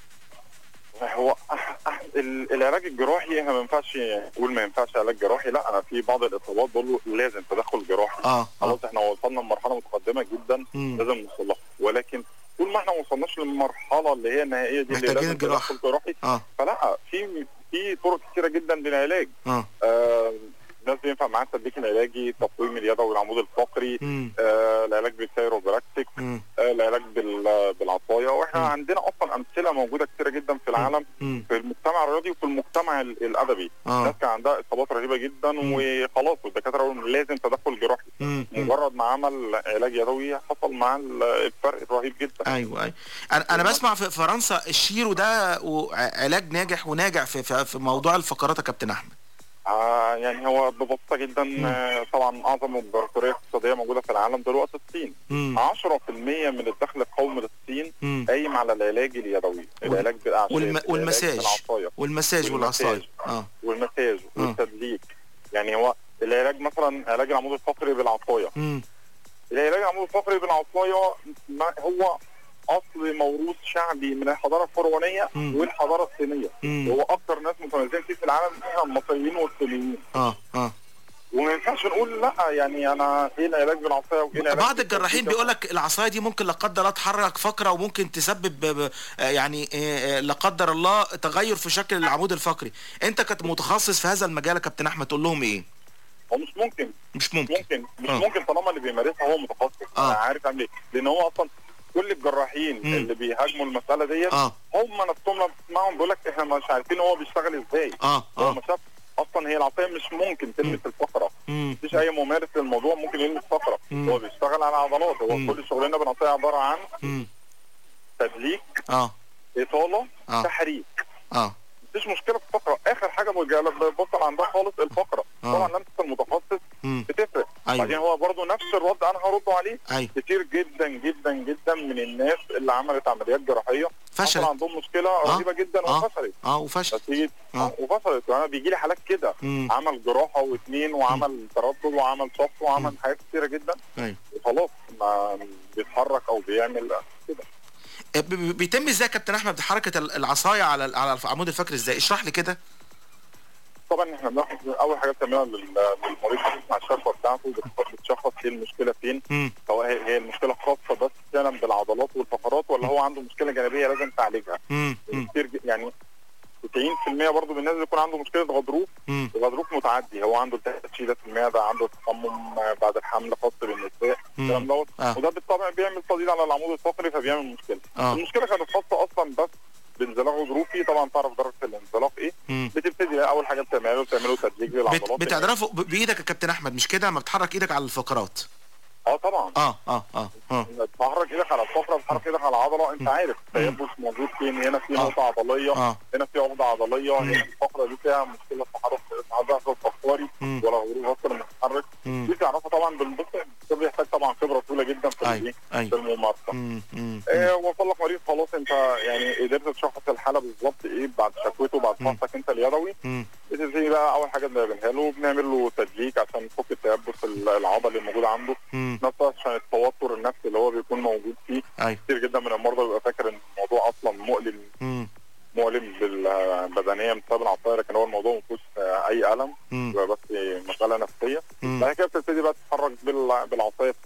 هو أح- أح- ال- العلاج الجراحي احنا ما ينفعش نقول ما ينفعش علاج جراحي لا انا في بعض الاصابات بقول له لازم تدخل جراحي اه اه خلاص احنا وصلنا لمرحله متقدمه جدا مم. لازم نوصل لها ولكن طول ما احنا ما وصلناش للمرحله اللي هي النهائيه دي اللي محتاجين لازم الجراحة. تدخل جراحي اه فلا في في طرق كثيره جدا للعلاج اه آه الناس بينفع معاها التدليك العلاجي تقويم اليدوي والعمود الفقري مم. آه العلاج بالكايروبراكتيك مم. آه العلاج بال- بالعصايه واحنا مم. عندنا اصلا امثله موجوده كثيره جدا في العالم مم. في المجتمع الرياضي وفي المجتمع ال- الادبي اه الناس كان عندها اصابات رهيبه جدا مم. وخلاص والدكاتره قالوا لازم تدخل جراحي مم. مم. مجرد ما عمل علاج يدوي حصل معاه ال- الفرق الرهيب جدا ايوه ايوه انا انا بسمع في فرنسا الشيرو ده و- علاج ناجح وناجع في في في موضوع الفقرات يا كابتن احمد آه يعني هو ببساطه جدا آه طبعا اعظم امبراطوريه اقتصاديه موجوده في العالم دلوقتي الصين مم. 10% من الدخل القومي للصين مم. قايم على العلاج اليدوي العلاج بالاعشاب والم... العلاج والمساج بالعصايه والمساج والعصايه والمساج. اه والمساج آه. والتدليك يعني هو العلاج مثلا علاج العمود الفقري بالعصايه مم. العلاج العمود الفقري بالعصايه ما هو اصل موروث شعبي من الحضاره الفرعونيه مم. والحضاره الصينيه مم. هو اكتر ناس متميزين فيه في العالم احنا المصريين والصينيين اه اه وما ينفعش نقول لا يعني انا ايه العلاج بالعصايه وايه العلاج بعض الجراحين بالتدليك؟ بيقول لك العصايه دي ممكن لا قدر الله تحرك فقره وممكن تسبب ب- ب- آه يعني آه، آه، لا قدر الله تغير في شكل العمود الفقري انت كنت متخصص في هذا المجال يا كابتن احمد تقول لهم ايه هو مش ممكن مش ممكن ممكن مش آه. ممكن طالما اللي بيمارسها هو متخصص آه. انا عارف اعمل ايه لان هو اصلا كل الجراحين مم. اللي بيهاجموا المساله ديت اه هم نفسهم لما بتسمعهم بيقول لك احنا مش عارفين هو بيشتغل ازاي اه هو اه ما شاف اصلا هي العصايه مش ممكن تلمس الفقره مم. مفيش اي ممارس للموضوع ممكن يلمس فقره مم. هو بيشتغل على عضلات هو مم. كل شغلنا بالعصايه عباره عن مم. تدليك اه اطاله آه. تحريك اه مفيش مشكله في الفقره اخر حاجه بتبطل عندها خالص الفقره آه. طبعا لمسه المتخصص مم. بتفرق أيوة. بعدين هو برضه نفس الرد انا هرده عليه ايوه كتير جدا جدا جدا من الناس اللي عملت عمليات جراحيه فشلت. حصل عندهم مشكله رهيبه جدا آه. وفشلت اه وفشل نتيجه آه. آه. وفشلت وانا بيجي لي حالات كده مم. عمل جراحه واثنين وعمل تردد وعمل صف وعمل حاجات كتيره جدا ايوه وخلاص ما بيتحرك او بيعمل كده آه، ب- ب- بيتم ازاي يا كابتن احمد حركه ال- العصايه على ال- على العمود الفقري ازاي اشرح لي كده طبعا احنا بناخد اول حاجه بتعملها لل- للمريض بتسمع الشكوى بتاعته بت- بتشخص ايه المشكله فين مم. سواء هي هي المشكله خاصه بس فعلا بالعضلات والفقرات ولا هو عنده مشكله جانبيه لازم تعالجها مم. مم. كتير ج- يعني 90% برضه من الناس بيكون عنده مشكله غضروف مم. الغضروف متعدي هو عنده التهاب تشيله في المعده عنده تصمم آه، بعد الحمل خاص بالنساء مم. الكلام دوت آه. وده بالطبع بيعمل صديد على العمود الفقري فبيعمل مشكله آه. المشكله كانت خاصه اصلا بس بانزلاق غضروفي طبعا تعرف درجه الانزلاق ايه مم. بتبتدي اول حاجه بتعمله بتعمله تدليك بت- للعضلات بتعرفه ب- بايدك يا كابتن احمد مش كده لما بتحرك ايدك على الفقرات اه طبعا اه اه اه اه تحرك ايدك على الفقره تحرك ايدك على العضله انت عارف التيبس موجود فين هنا في آه. نقطه عضليه اه هنا في عقده عضليه هنا الفقره دي فيها مشكله تحرك ضعف الفقري مم. ولا غضروف اكتر من المتحرك مم. دي تعرفها طبعا بالبص ده بيحتاج طبعا خبره طويله جدا في ايوه الايه في ايوه الممارسه مم. مم. آه وصل لك مريض خلاص انت يعني قدرت تشخص الحاله بالظبط ايه بعد شكوته بعد مم. فحصك انت اليدوي مم. بتبتدي بقى اول حاجه بنعملها له بنعمل له تدليك عشان نفك التيبس العضلي الموجود عنده مم. نفسه عشان التوتر النفسي اللي هو بيكون موجود فيه ايوه كتير جدا من المرضى بيبقى فاكر ان الموضوع اصلا مؤلم مم. مؤلم بالبدنيه بسبب العصايه لكن هو الموضوع ما فيهوش آه، اي الم مم. بيبقى بس مساله نفسيه مم. بعد كده بتبتدي بقى تتحرك بال- بالعصايه بتاعتك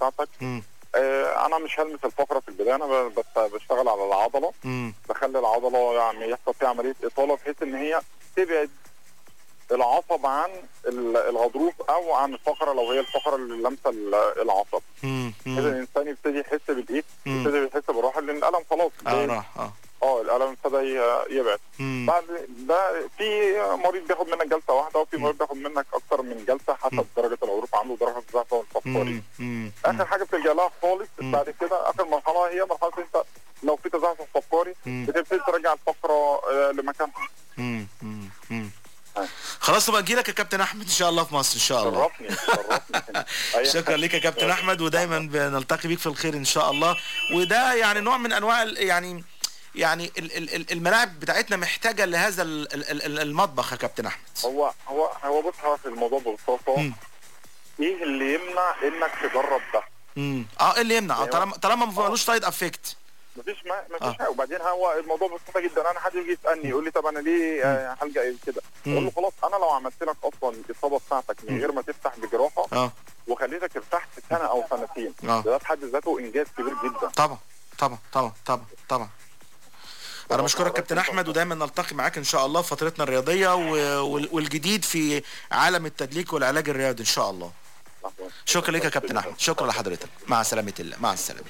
بتاعتك مم. آه، انا مش هلمس الفقره في البدايه انا ب- بس بشتغل على العضله مم. بخلي العضله يعني يحصل فيها عمليه اطاله بحيث ان هي تبعد العصب عن ال- الغضروف او عن الفقره لو هي الفقره اللي لامسه ال- العصب مم. كده مم. الانسان يبتدي يحس بالايه مم. يبتدي يحس بالراحه لان الالم خلاص اه راح اه اه الالم ابتدى ي- يبعد مم. بعد ده في مريض بياخد منك جلسه واحده وفي مريض بياخد منك اكتر من جلسه حسب درجه الغضروف عنده ودرجه الضعف الفقري مم. مم. اخر حاجه بتلجا لها خالص مم. بعد كده اخر مرحله هي مرحله انت لو في تزعزع فقري مم. بتبتدي ترجع الفقره آه، لمكانها مم. مم. مم. آه. خلاص نبقى نجيلك يا كابتن احمد ان شاء الله في مصر ان شاء الله شرفني شرفني أي شكرا حاجة. لك يا كابتن احمد ودايما بنلتقي بيك في الخير ان شاء الله وده يعني نوع من انواع ال- يعني يعني ال- ال- ال- الملاعب بتاعتنا محتاجه لهذا ال- ال- ال- المطبخ يا كابتن احمد هو هو هو بص هو في الموضوع ببساطه مم. ايه اللي يمنع انك تجرب ده؟ امم اه ايه اللي يمنع آه، أيوة. طالما طالما ما ملوش سايد افكت مفيش ما مفيش آه. حاجه وبعدين هو الموضوع بسيطه جدا انا حد يجي يسالني يقول لي طب انا ليه آه، هلجا إيه كده؟ اقول له خلاص انا لو عملت لك اصلا الاصابه بتاعتك من غير ما تفتح بجراحه اه وخليتك ارتحت سنه او سنتين آه. ده في حد ذاته انجاز كبير جدا طبعا طبعا طبعا طبعا طبعا انا بشكرك كابتن احمد ودايما نلتقي معاك ان شاء الله في فترتنا الرياضيه و- وال- والجديد في عالم التدليك والعلاج الرياضي ان شاء الله شكرا لك يا كابتن احمد شكرا لحضرتك مع سلامه الله مع السلامه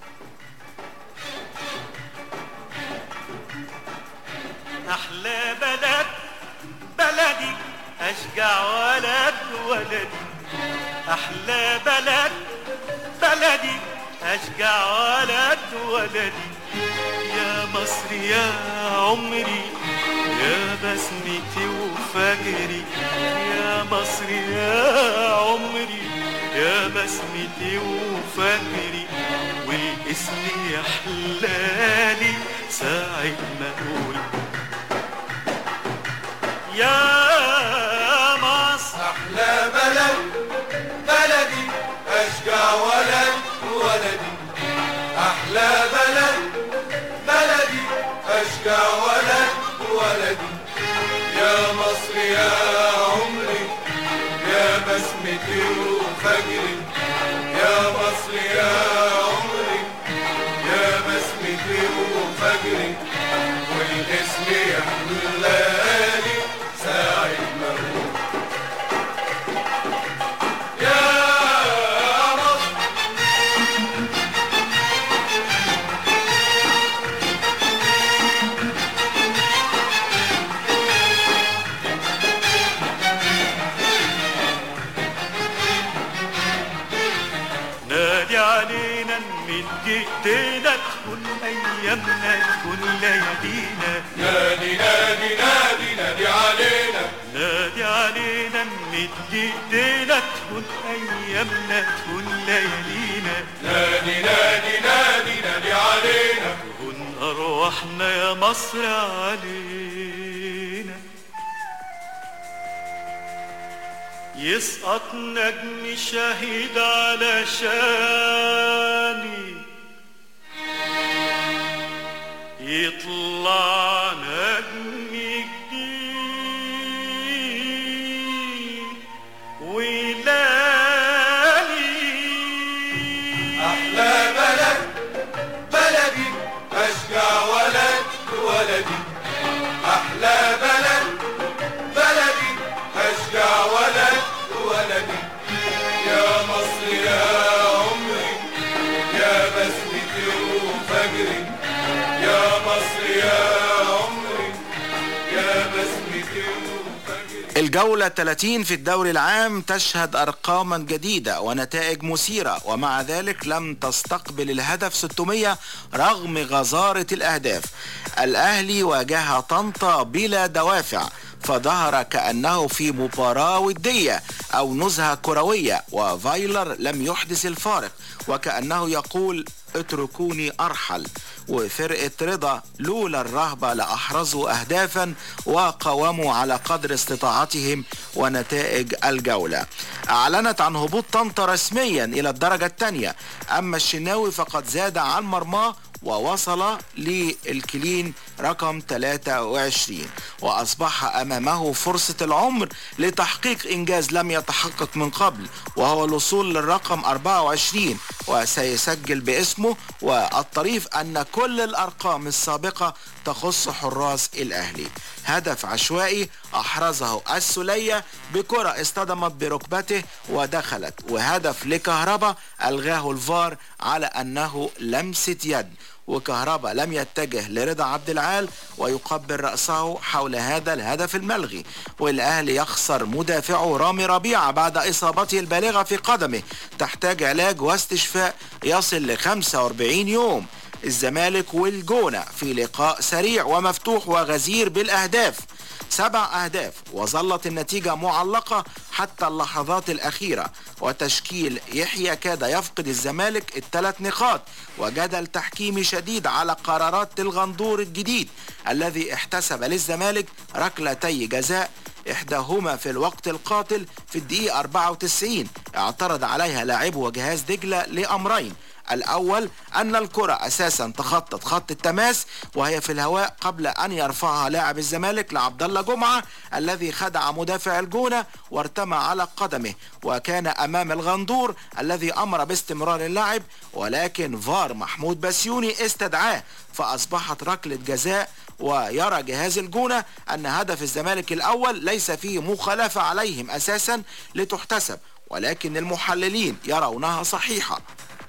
أحلى بلد بلدي أشجع ولد ولدي أحلى بلد بلدي أشجع ولد ولدي يا مصر يا عمري يا بسمتي وفجري يا مصر يا عمري يا بسمتي وفجري والاسم يحلالي ساعة ما أقول يا مصر أحلى بلد بلدي أشجع ولد ولدي أحلى بلد بلدي أشجع ولد ولدي يا مصر يا عمري يا بسمتي وفجري يا مصر يا عمري يا بسمتي وفجري والاسم يحلالي ساعة ما أقول يا مصر نادي علينا نمد ايدينا تكون ايامنا تكون ليالينا نادي نادي نادي نادي علينا نادي علينا نمد ايدينا تكون ايامنا تكون ليالينا نادي نادي نادي نادي علينا تكون ارواحنا يا مصر علينا يسقط نجم شهيد على شاني يطلع نجم جديد ولالي أحلى بلد بلدي أشجع ولد ولدي أحلى بلد بلدي أشجع ولد ولدي يا مصر يا عمري يا بسمتي وفجري يا مصر يا عمري يا بسمتي وفجري الجولة 30 في الدوري العام تشهد أرقاما جديدة ونتائج مثيرة ومع ذلك لم تستقبل الهدف 600 رغم غزارة الأهداف الأهلي واجه طنطا بلا دوافع فظهر كأنه في مباراة ودية أو نزهة كروية وفايلر لم يحدث الفارق وكأنه يقول اتركوني أرحل وفرقة رضا لولا الرهبة لأحرزوا أهدافا وقاوموا على قدر استطاعتهم ونتائج الجولة أعلنت عن هبوط طنطا رسميا إلى الدرجة الثانية أما الشناوي فقد زاد عن مرماه ووصل للكلين رقم 23 وأصبح أمامه فرصة العمر لتحقيق إنجاز لم يتحقق من قبل وهو الوصول للرقم 24 وسيسجل باسمه والطريف أن كل الأرقام السابقة تخص حراس الأهلي هدف عشوائي أحرزه السلية بكرة اصطدمت بركبته ودخلت وهدف لكهربا ألغاه الفار على أنه لمسة يد وكهربا لم يتجه لرضا عبد العال ويقبل رأسه حول هذا الهدف الملغي والأهلي يخسر مدافعه رامي ربيعة بعد إصابته البالغة في قدمه تحتاج علاج واستشفاء يصل ل 45 يوم الزمالك والجونة في لقاء سريع ومفتوح وغزير بالأهداف سبع أهداف وظلت النتيجة معلقة حتى اللحظات الأخيرة وتشكيل يحيى كاد يفقد الزمالك الثلاث نقاط وجدل تحكيمي شديد على قرارات الغندور الجديد الذي احتسب للزمالك ركلتي جزاء إحداهما في الوقت القاتل في الدقيقة 94 اعترض عليها لاعبه وجهاز دجلة لأمرين الأول أن الكرة أساسا تخطت خط التماس وهي في الهواء قبل أن يرفعها لاعب الزمالك لعبد الله جمعة الذي خدع مدافع الجونة وارتمى على قدمه وكان أمام الغندور الذي أمر باستمرار اللعب ولكن فار محمود بسيوني استدعاه فأصبحت ركلة جزاء ويرى جهاز الجونة أن هدف الزمالك الأول ليس فيه مخالفة عليهم أساسا لتحتسب ولكن المحللين يرونها صحيحة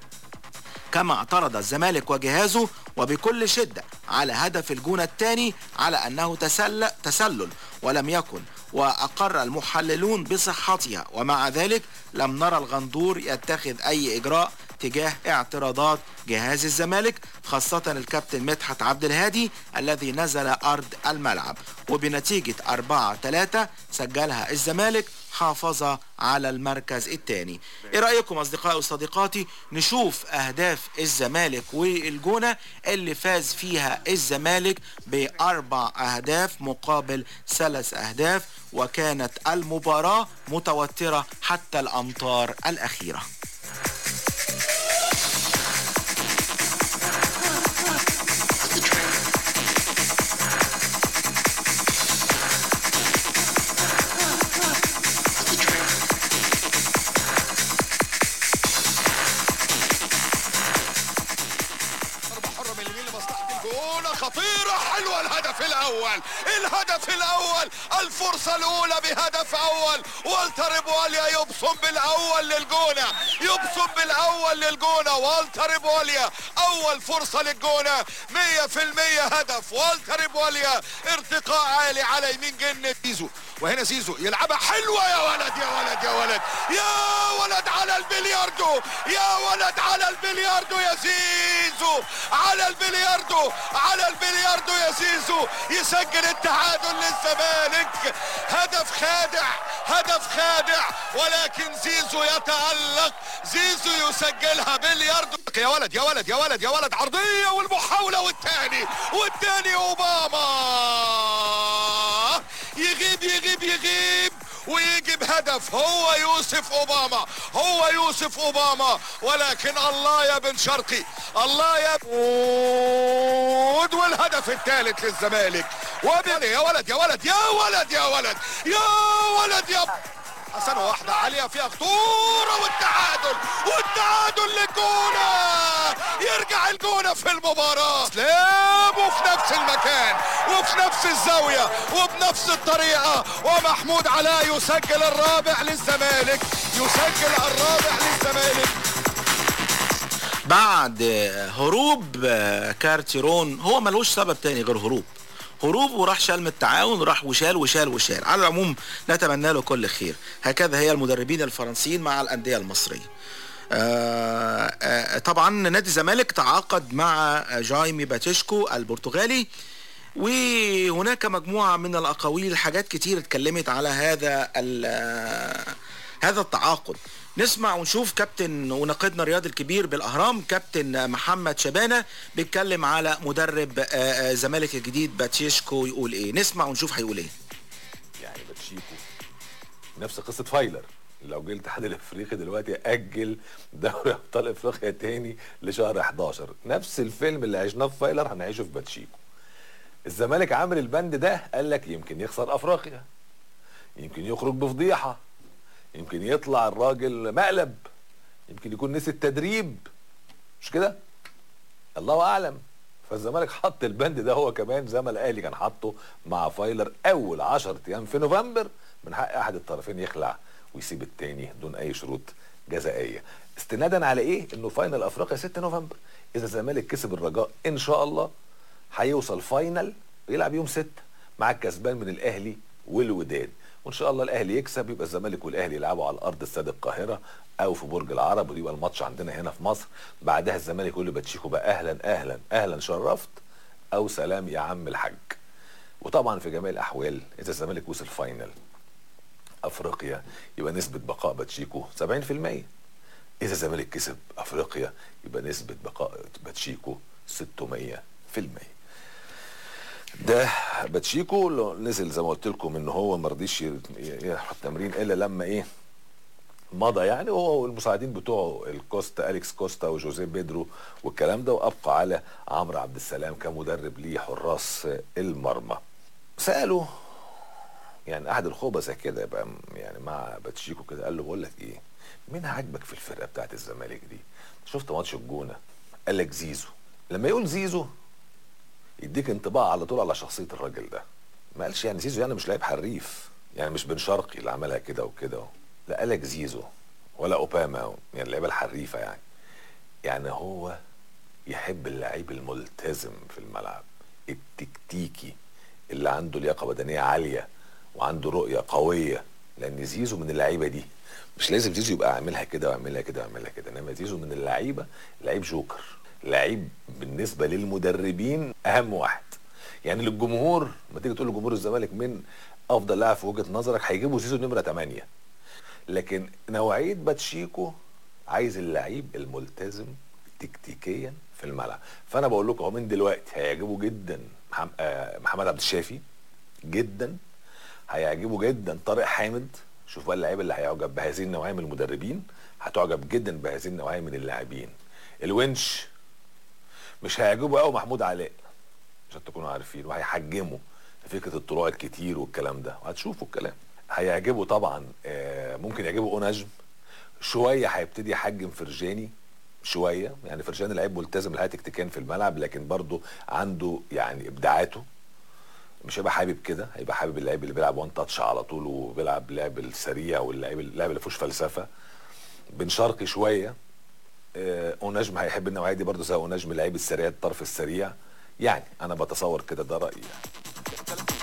كما اعترض الزمالك وجهازه وبكل شدة على هدف الجونة الثاني على أنه تسل تسلل ولم يكن وأقر المحللون بصحتها ومع ذلك لم نرى الغندور يتخذ أي إجراء تجاه اعتراضات جهاز الزمالك خاصة الكابتن مدحت عبد الهادي الذي نزل أرض الملعب وبنتيجة 4-3 سجلها الزمالك حافظ على المركز الثاني ايه رأيكم اصدقائي وصديقاتي نشوف اهداف الزمالك والجونة اللي فاز فيها الزمالك باربع اهداف مقابل ثلاث اهداف وكانت المباراة متوترة حتى الامطار الاخيرة ضربة حرة من اليمين لمصلحة الجونة خطيرة حلوة الهدف الأول الهدف الأول الفرصة الأولى بهدف أول والتر بواليا يبصم بالأول للجونة يبصم بالأول للجونة والتر بواليا أول فرصة للجونة مية في المية هدف والتر بواليا ارتقاء عالي على يمين جنة زيزو وهنا زيزو يلعبها حلوة يا ولد يا ولد يا ولد يا ولد على البلياردو يا ولد على البلياردو يا زيزو على البلياردو على البلياردو يا زيزو يسجل التعادل للزمالك هدف خادع هدف خادع ولكن زيزو يتألق زيزو يسجلها بلياردو يا ولد يا ولد يا ولد يا ولد عرضية والمحاولة والتاني والتاني اوباما يغيب يغيب يغيب ويجيب هدف هو يوسف اوباما هو يوسف اوباما ولكن الله يا بن شرقي الله يا بود والهدف الثالث للزمالك وبن يا ولد يا ولد يا ولد يا ولد يا ولد يا حسن واحدة عالية فيها خطورة والتعادل والتعادل للجونة يرجع الجونة في المباراة سلام وفي نفس المكان وفي نفس الزاوية وبنفس الطريقة ومحمود علاء يسجل الرابع للزمالك يسجل الرابع للزمالك بعد هروب كارتيرون هو ملوش سبب تاني غير هروب هروب وراح شال من التعاون وراح وشال وشال وشال على العموم نتمنى له كل خير هكذا هي المدربين الفرنسيين مع الأندية المصرية آه آه طبعا نادي الزمالك تعاقد مع جايمي باتيشكو البرتغالي وهناك مجموعة من الأقاويل حاجات كتير اتكلمت على هذا هذا التعاقد نسمع ونشوف كابتن ونقدنا الرياضي الكبير بالاهرام كابتن محمد شبانه بيتكلم على مدرب الزمالك الجديد باتشيشكو يقول ايه نسمع ونشوف هيقول ايه يعني باتشيكو نفس قصه فايلر لو جه الاتحاد الافريقي دلوقتي اجل دوري ابطال افريقيا تاني لشهر 11 نفس الفيلم اللي عشناه في فايلر هنعيشه في باتشيكو الزمالك عامل البند ده قال لك يمكن يخسر افريقيا يمكن يخرج بفضيحه يمكن يطلع الراجل مقلب يمكن يكون نسي التدريب مش كده الله اعلم فالزمالك حط البند ده هو كمان زي ما الاهلي كان حاطه مع فايلر اول 10 ايام في نوفمبر من حق احد الطرفين يخلع ويسيب التاني دون اي شروط جزائيه استنادا على ايه انه فاينل افريقيا 6 نوفمبر اذا الزمالك كسب الرجاء ان شاء الله هيوصل فاينل ويلعب يوم 6 مع الكسبان من الاهلي والوداد وان شاء الله الاهلي يكسب يبقى الزمالك والاهلي يلعبوا على الارض استاد القاهره او في برج العرب ويبقى الماتش عندنا هنا في مصر بعدها الزمالك يقول لباتشيكو بقى اهلا اهلا اهلا شرفت او سلام يا عم الحاج وطبعا في جميع الاحوال اذا الزمالك وصل فاينل افريقيا يبقى نسبه بقاء باتشيكو 70% اذا الزمالك كسب افريقيا يبقى نسبه بقاء باتشيكو 600% ده باتشيكو لو نزل زي ما قلت لكم ان هو ما رضيش يروح التمرين الا لما ايه مضى يعني وهو والمساعدين بتوعه الكوستا اليكس كوستا وجوزيه بيدرو والكلام ده وابقى على عمرو عبد السلام كمدرب لحراس المرمى سالوا يعني احد الخبثاء كده يبقى م- يعني مع باتشيكو كده قال له بقول لك ايه مين عاجبك في الفرقه بتاعت الزمالك دي شفت ماتش الجونه قال لك زيزو لما يقول زيزو يديك انطباع على طول على شخصيه الراجل ده ما قالش يعني زيزو يعني مش لاعب حريف يعني مش بن شرقي اللي عملها كده وكده لا قال لك زيزو ولا اوباما يعني اللعيبه الحريفه يعني يعني هو يحب اللعيب الملتزم في الملعب التكتيكي اللي عنده لياقه بدنيه عاليه وعنده رؤيه قويه لان زيزو من اللعيبه دي مش لازم زيزو يبقى عاملها كده ويعملها كده ويعملها كده انما زيزو من اللعيبه لعيب جوكر لعيب بالنسبه للمدربين اهم واحد يعني للجمهور ما تيجي تقول لجمهور الزمالك من افضل لاعب في وجهه نظرك هيجيبوا زيزو نمره 8 لكن نوعيه باتشيكو عايز اللعيب الملتزم تكتيكيا في الملعب فانا بقول لكم اهو من دلوقتي هيعجبه جدا محم- آه، محمد عبد الشافي جدا هيعجبه جدا طارق حامد شوف بقى اللعيبه اللي هيعجب بهذه النوعيه من المدربين هتعجب جدا بهذه النوعيه من اللاعبين الونش مش هيعجبه قوي محمود علاء عشان تكونوا عارفين وهيحجمه فكره الطلوع الكتير والكلام ده وهتشوفوا الكلام هيعجبه طبعا آه، ممكن يعجبه اوناجم شويه هيبتدي يحجم فرجاني شويه يعني فرجاني لعيب ملتزم الحقيقه تكتيكيا في الملعب لكن برضه عنده يعني ابداعاته مش هيبقى حابب كده هيبقى حابب اللعيب اللي بيلعب وان تاتش على طول وبيلعب لعب السريع واللعيب اللعب اللي فيهوش فلسفه بن شرقي شويه آه، اوناجم هيحب النوعيه دي برضه زي اوناجم اللعيب السريع الطرف السريع يعني انا بتصور كده ده رايي يعني.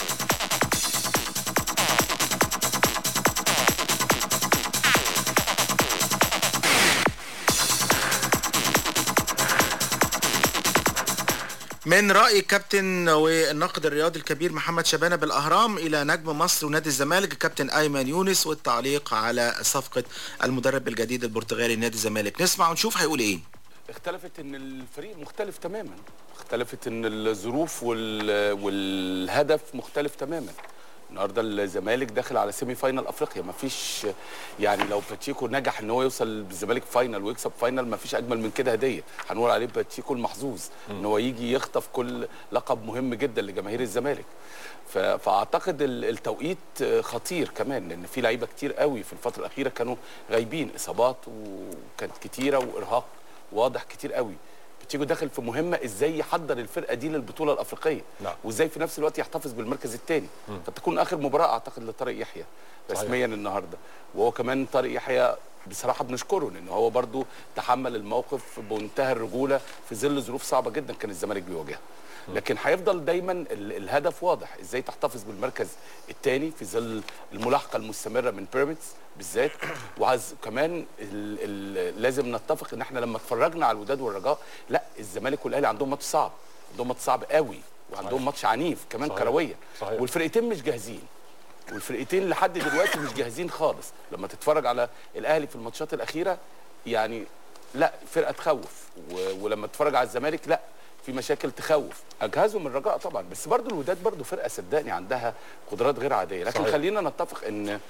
من رأي الكابتن والناقد الرياضي الكبير محمد شبانة بالأهرام إلى نجم مصر ونادي الزمالك الكابتن أيمن يونس والتعليق على صفقة المدرب الجديد البرتغالي لنادي الزمالك نسمع ونشوف هيقول إيه اختلفت ان الفريق مختلف تماما اختلفت ان الظروف وال... والهدف مختلف تماما النهارده الزمالك داخل على سيمي فاينال افريقيا ما فيش يعني لو باتشيكو نجح ان هو يوصل بالزمالك فاينال ويكسب فاينال ما فيش اجمل من كده هديه هنقول عليه باتشيكو المحظوظ ان هو يجي يخطف كل لقب مهم جدا لجماهير الزمالك ف- فاعتقد ال- التوقيت خطير كمان لان في لعيبه كتير قوي في الفتره الاخيره كانوا غايبين اصابات وكانت كتيره وارهاق واضح كتير قوي بتيجو داخل في مهمه ازاي يحضر الفرقه دي للبطوله الافريقيه نعم. وازاي في نفس الوقت يحتفظ بالمركز الثاني فتكون اخر مباراه اعتقد لطارق يحيى رسميا النهارده وهو كمان طارق يحيى بصراحه بنشكره لان هو برضو تحمل الموقف بمنتهى الرجوله في ظل ظروف صعبه جدا كان الزمالك بيواجهها لكن هيفضل دايما ال- الهدف واضح ازاي تحتفظ بالمركز الثاني في ظل الملاحقه المستمره من بيراميدز بالذات وعايز كمان ال ال لازم نتفق ان احنا لما اتفرجنا على الوداد والرجاء لا الزمالك والاهلي عندهم ماتش صعب عندهم ماتش صعب قوي وعندهم ماتش عنيف كمان صحيح. كرويا صحيح. والفرقتين مش جاهزين والفرقتين لحد دلوقتي مش جاهزين خالص لما تتفرج على الاهلي في الماتشات الاخيره يعني لا فرقه تخوف و- ولما تتفرج على الزمالك لا في مشاكل تخوف اجهزهم الرجاء طبعا بس برضو الوداد برضو فرقه صدقني عندها قدرات غير عاديه لكن صحيح. خلينا نتفق ان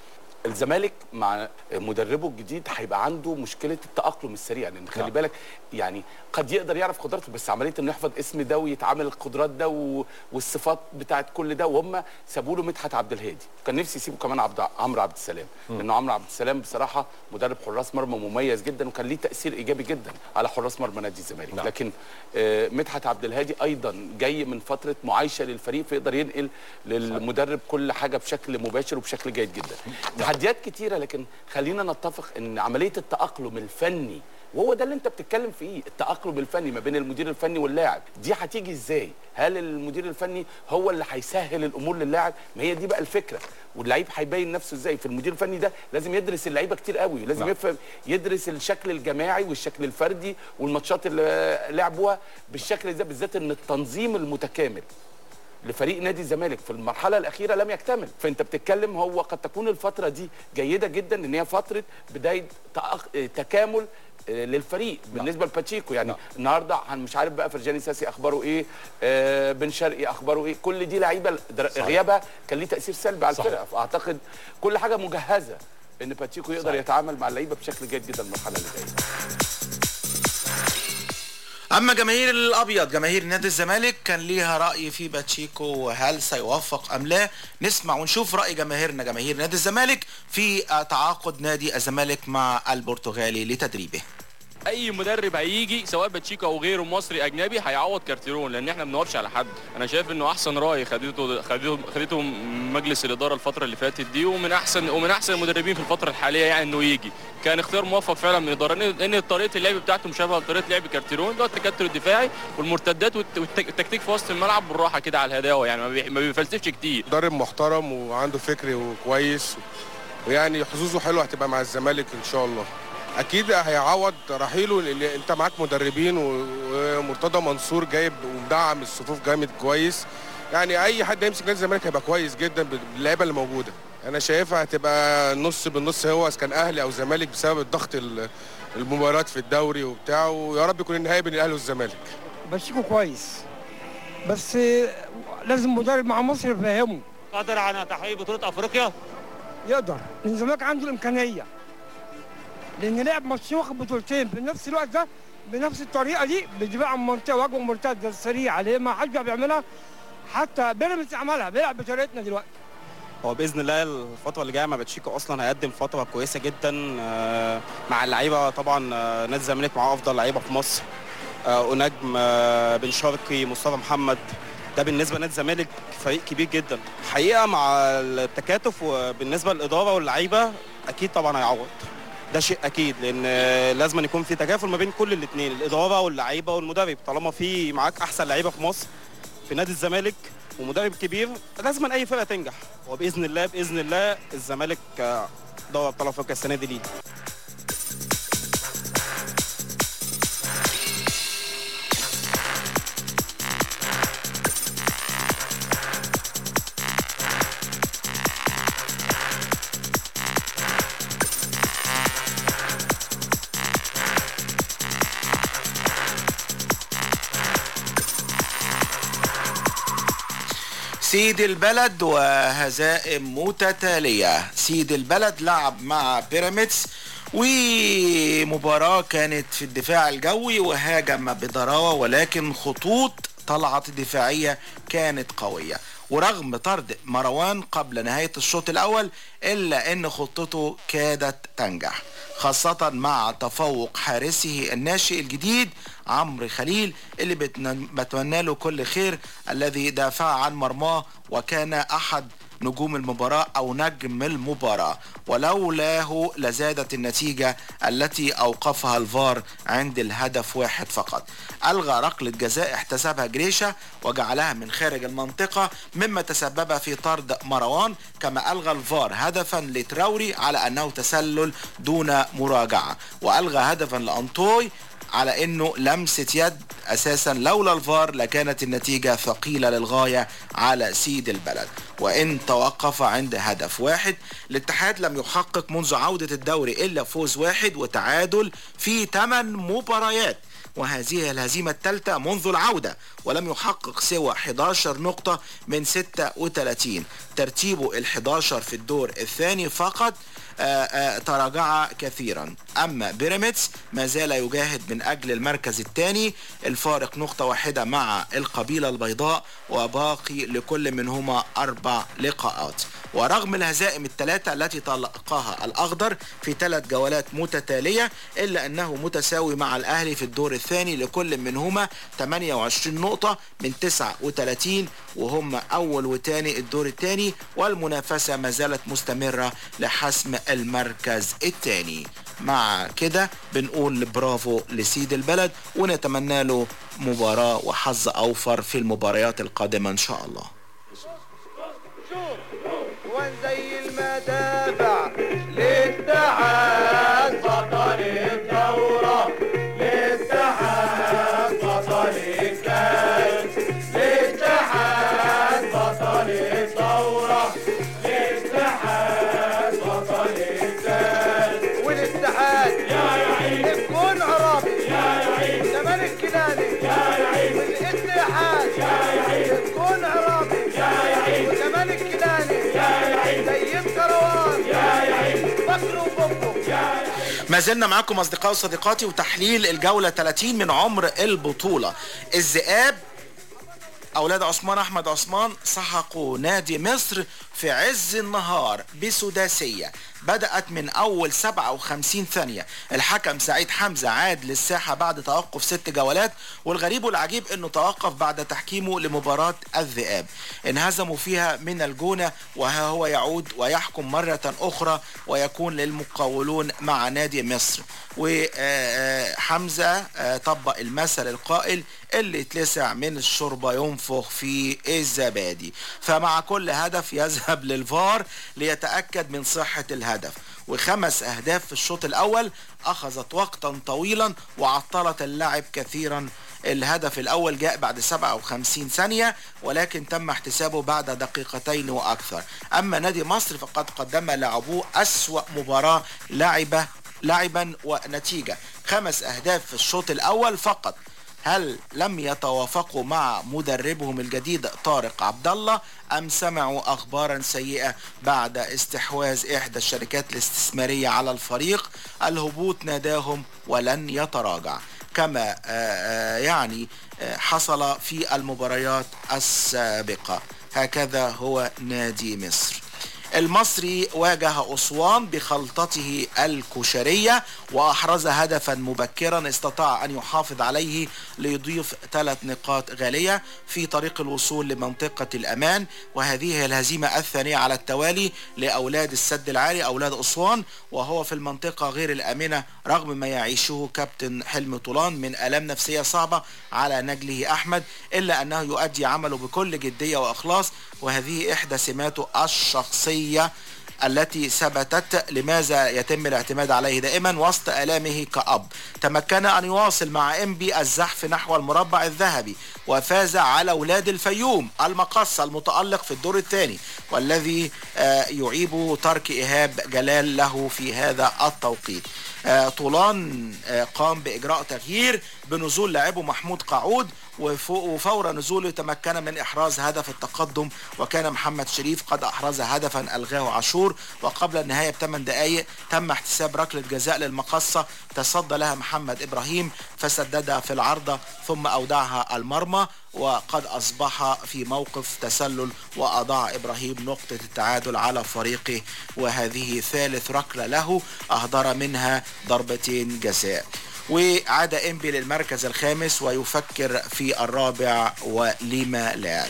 الزمالك مع مدربه الجديد هيبقى عنده مشكله التاقلم السريع لان خلي نعم. بالك يعني قد يقدر يعرف قدراته بس عمليه انه يحفظ اسم ده ويتعامل القدرات ده و... والصفات بتاعت كل ده وهم سابوا له مدحت عبد الهادي كان نفسي يسيبوا كمان عبد عمرو عبد السلام لانه عمرو عبد السلام بصراحه مدرب حراس مرمى مميز جدا وكان ليه تاثير ايجابي جدا على حراس مرمى نادي الزمالك نعم. لكن آه، مدحت عبد الهادي ايضا جاي من فتره معايشه للفريق فيقدر ينقل للمدرب كل حاجه بشكل مباشر وبشكل جيد جدا تحديات كتيره لكن خلينا نتفق ان عمليه التاقلم الفني وهو ده اللي انت بتتكلم فيه التاقلم الفني ما بين المدير الفني واللاعب دي هتيجي ازاي هل المدير الفني هو اللي هيسهل الامور للاعب ما هي دي بقى الفكره واللعيب هيبين نفسه ازاي في المدير الفني ده لازم يدرس اللعيبه كتير قوي لازم نعم. يفهم يدرس الشكل الجماعي والشكل الفردي والماتشات اللي لعبوها بالشكل ده بالذات ان التنظيم المتكامل لفريق نادي الزمالك في المرحله الاخيره لم يكتمل فانت بتتكلم هو قد تكون الفتره دي جيده جدا ان هي فتره بدايه تأخ- تكامل آه، للفريق بالنسبه لباتشيكو يعني نعم. النهارده هن- مش عارف بقى فرجاني ساسي اخباره ايه آه بن شرقي اخباره ايه كل دي لعيبه در- غيابها كان ليه تاثير سلبي على صحيح. الفرقه فاعتقد كل حاجه مجهزه ان باتشيكو يقدر صحيح. يتعامل مع اللعيبه بشكل جيد جدا المرحله اللي جايه اما جماهير الابيض جماهير نادي الزمالك كان ليها راي في باتشيكو وهل سيوفق ام لا نسمع ونشوف راي جماهيرنا جماهير نادي الزمالك في آه، تعاقد نادي الزمالك مع البرتغالي لتدريبه اي مدرب هيجي سواء باتشيكو او غيره مصري اجنبي هيعوض كارتيرون لان احنا ما بنوقفش على حد انا شايف انه احسن راي خدته خدته خدته مجلس الاداره الفتره اللي فاتت دي ومن احسن ومن احسن المدربين في الفتره الحاليه يعني انه يجي كان اختيار موفق فعلا من الاداره لان لان طريقه اللعب بتاعته مشابهه لطريقه لعب كارتيرون اللي هو التكتل الدفاعي والمرتدات والت- والتك- والتكتيك في وسط الملعب بالراحه كده على الهداوه يعني ما بي- ما بيفلسفش كتير مدرب محترم وعنده فكر كويس ويعني حظوظه حلوه هتبقى مع الزمالك ان شاء الله اكيد هيعوض رحيله لان انت معاك مدربين و- ومرتضى منصور جايب ومدعم الصفوف جامد كويس يعني اي حد يمسك نادي الزمالك هيبقى كويس جدا باللعيبه اللي موجوده انا شايفها هتبقى نص بالنص هو اذا كان اهلي او زمالك بسبب الضغط ال- المباريات في الدوري وبتاع ويا رب يكون النهائي بين الاهلي والزمالك باتشيكو كويس بس لازم مدرب مع مصر يفهمه قادر على تحقيق بطولة أفريقيا يقدر لان الزمالك عنده الامكانيه لان لعب ماتشين واخد بطولتين بنفس الوقت ده بنفس الطريقه دي بدفاع عن منطقه وجبه مرتده سريعه اللي ما حدش بيعملها حتى بيراميدز عملها بيلعب بطريقتنا دلوقتي هو باذن الله الفتره اللي جايه مع باتشيكو اصلا هيقدم فتره كويسه جدا آه، مع اللعيبه طبعا آه، نادي الزمالك معاه افضل لعيبه في مصر آه، ونجم آه، بن شرقي مصطفى محمد ده بالنسبه لنادي الزمالك فريق كبير جدا حقيقه مع التكاتف وبالنسبه للاداره واللعيبه اكيد طبعا هيعوض ده شيء اكيد لان آه، لازم أن يكون في تكافل ما بين كل الاثنين الاداره واللعيبه والمدرب طالما في معاك احسن لعيبه في مصر في نادي الزمالك ومدرب كبير لازم اي فرقه تنجح وباذن الله باذن الله الزمالك آه، دوري ابطال افريقيا السنه دي ليه سيد البلد وهزائم متتالية سيد البلد لعب مع بيراميدز ومباراة كانت في الدفاع الجوي وهاجم بضراوة ولكن خطوط طلعت الدفاعية كانت قوية ورغم طرد مروان قبل نهاية الشوط الأول إلا أن خطته كادت تنجح خاصة مع تفوق حارسه الناشئ الجديد عمرو خليل اللي بتن- بتمنى له كل خير الذي دافع عن مرماه وكان أحد نجوم المباراة أو نجم المباراة ولولاه لزادت النتيجة التي أوقفها الفار عند الهدف واحد فقط ألغى ركلة جزاء احتسبها جريشة وجعلها من خارج المنطقة مما تسبب في طرد مروان كما ألغى الفار هدفا لتراوري على أنه تسلل دون مراجعة وألغى هدفا لأنطوي على انه لمسة يد اساسا لولا الفار لكانت النتيجة ثقيلة للغاية على سيد البلد وان توقف عند هدف واحد الاتحاد لم يحقق منذ عودة الدوري الا فوز واحد وتعادل في 8 مباريات وهذه الهزيمة الثالثة منذ العودة ولم يحقق سوى 11 نقطة من 36 ترتيبه ال 11 في الدور الثاني فقط آه، آه، تراجع كثيرا أما بيراميدز ما زال يجاهد من أجل المركز الثاني الفارق نقطة واحدة مع القبيلة البيضاء وباقي لكل منهما أربع لقاءات ورغم الهزائم الثلاثة التي تلقاها الأخضر في ثلاث جولات متتالية إلا أنه متساوي مع الأهلي في الدور الثاني لكل منهما 28 نقطة من 39 وهم أول وثاني الدور الثاني والمنافسة ما زالت مستمرة لحسم المركز الثاني مع كده بنقول برافو لسيد البلد ونتمنى له مباراة وحظ أوفر في المباريات القادمة إن شاء الله وان زي المدافع للاتحاد بطل الدورة للاتحاد بطل الكاس للاتحاد بطل الدورة للاتحاد بطل الكاس والاتحاد يا يعيد الكون عرابي يا يعيد زمان الكناني يا يعيد والاتحاد يا يعيد الكون عرابي يا يعيد وزمان الكناني يا يعيد زي الكروان يا يعيد بكر وبكر يا ما زلنا معاكم أصدقائي وصديقاتي وتحليل الجولة 30 من عمر البطولة الذئاب أولاد عثمان أحمد عثمان سحقوا نادي مصر في عز النهار بسداسية بدأت من أول 57 ثانية الحكم سعيد حمزة عاد للساحة بعد توقف ست جولات والغريب والعجيب أنه توقف بعد تحكيمه لمباراة الذئاب انهزموا فيها من الجونة وها هو يعود ويحكم مرة أخرى ويكون للمقاولون مع نادي مصر وحمزة طبق المثل القائل اللي اتلسع من الشوربة ينفخ في الزبادي فمع كل هدف يذهب للفار ليتأكد من صحة الهدف وخمس أهداف في الشوط الأول أخذت وقتا طويلا وعطلت اللعب كثيرا الهدف الأول جاء بعد 57 ثانية ولكن تم احتسابه بعد دقيقتين وأكثر أما نادي مصر فقد قدم لاعبوه أسوأ مباراة لعبة لعبا ونتيجة خمس أهداف في الشوط الأول فقط هل لم يتوافقوا مع مدربهم الجديد طارق عبد الله ام سمعوا اخبارا سيئه بعد استحواذ احدى الشركات الاستثماريه على الفريق الهبوط ناداهم ولن يتراجع كما آه، آه، يعني آه، حصل في المباريات السابقه هكذا هو نادي مصر المصري واجه أسوان بخلطته الكشرية وأحرز هدفا مبكرا استطاع أن يحافظ عليه ليضيف ثلاث نقاط غالية في طريق الوصول لمنطقة الأمان وهذه هي الهزيمة الثانية على التوالي لأولاد السد العالي أولاد أسوان وهو في المنطقة غير الآمنة رغم ما يعيشه كابتن حلمي طولان من آلام نفسية صعبة على نجله أحمد إلا أنه يؤدي عمله بكل جدية وإخلاص وهذه إحدى سماته الشخصية التي ثبتت لماذا يتم الاعتماد عليه دائما وسط آلامه كأب تمكن أن يواصل مع إنبي الزحف نحو المربع الذهبي وفاز على ولاد الفيوم المقصة المتألق في الدور الثاني والذي آه، يعيب ترك إيهاب جلال له في هذا التوقيت آه، طولان آه، قام بإجراء تغيير بنزول لاعبه محمود قعود وفو- وفور نزوله تمكن من إحراز هدف التقدم وكان محمد شريف قد أحرز هدفا ألغاه عاشور وقبل النهاية بثمان دقائق تم احتساب ركلة جزاء للمقصة تصدى لها محمد إبراهيم فسددها في العارضة ثم أودعها المرمى وقد أصبح في موقف تسلل وأضاع إبراهيم نقطة التعادل على فريقه وهذه ثالث ركلة له أهدر منها ضربتين جزاء وعاد إنبي للمركز الخامس ويفكر في الرابع ولما لا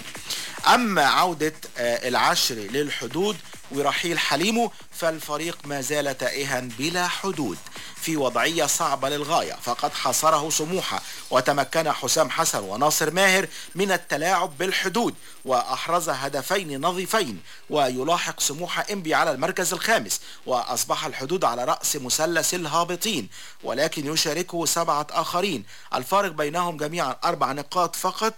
أما عودة آه، العشر للحدود ورحيل حليمه فالفريق ما زال تائها بلا حدود في وضعية صعبة للغاية فقد حاصره سموحة وتمكن حسام حسن وناصر ماهر من التلاعب بالحدود وأحرز هدفين نظيفين ويلاحق سموحة إنبي على المركز الخامس وأصبح الحدود على رأس مثلث الهابطين ولكن يشاركه سبعة آخرين الفارق بينهم جميعا أربع نقاط فقط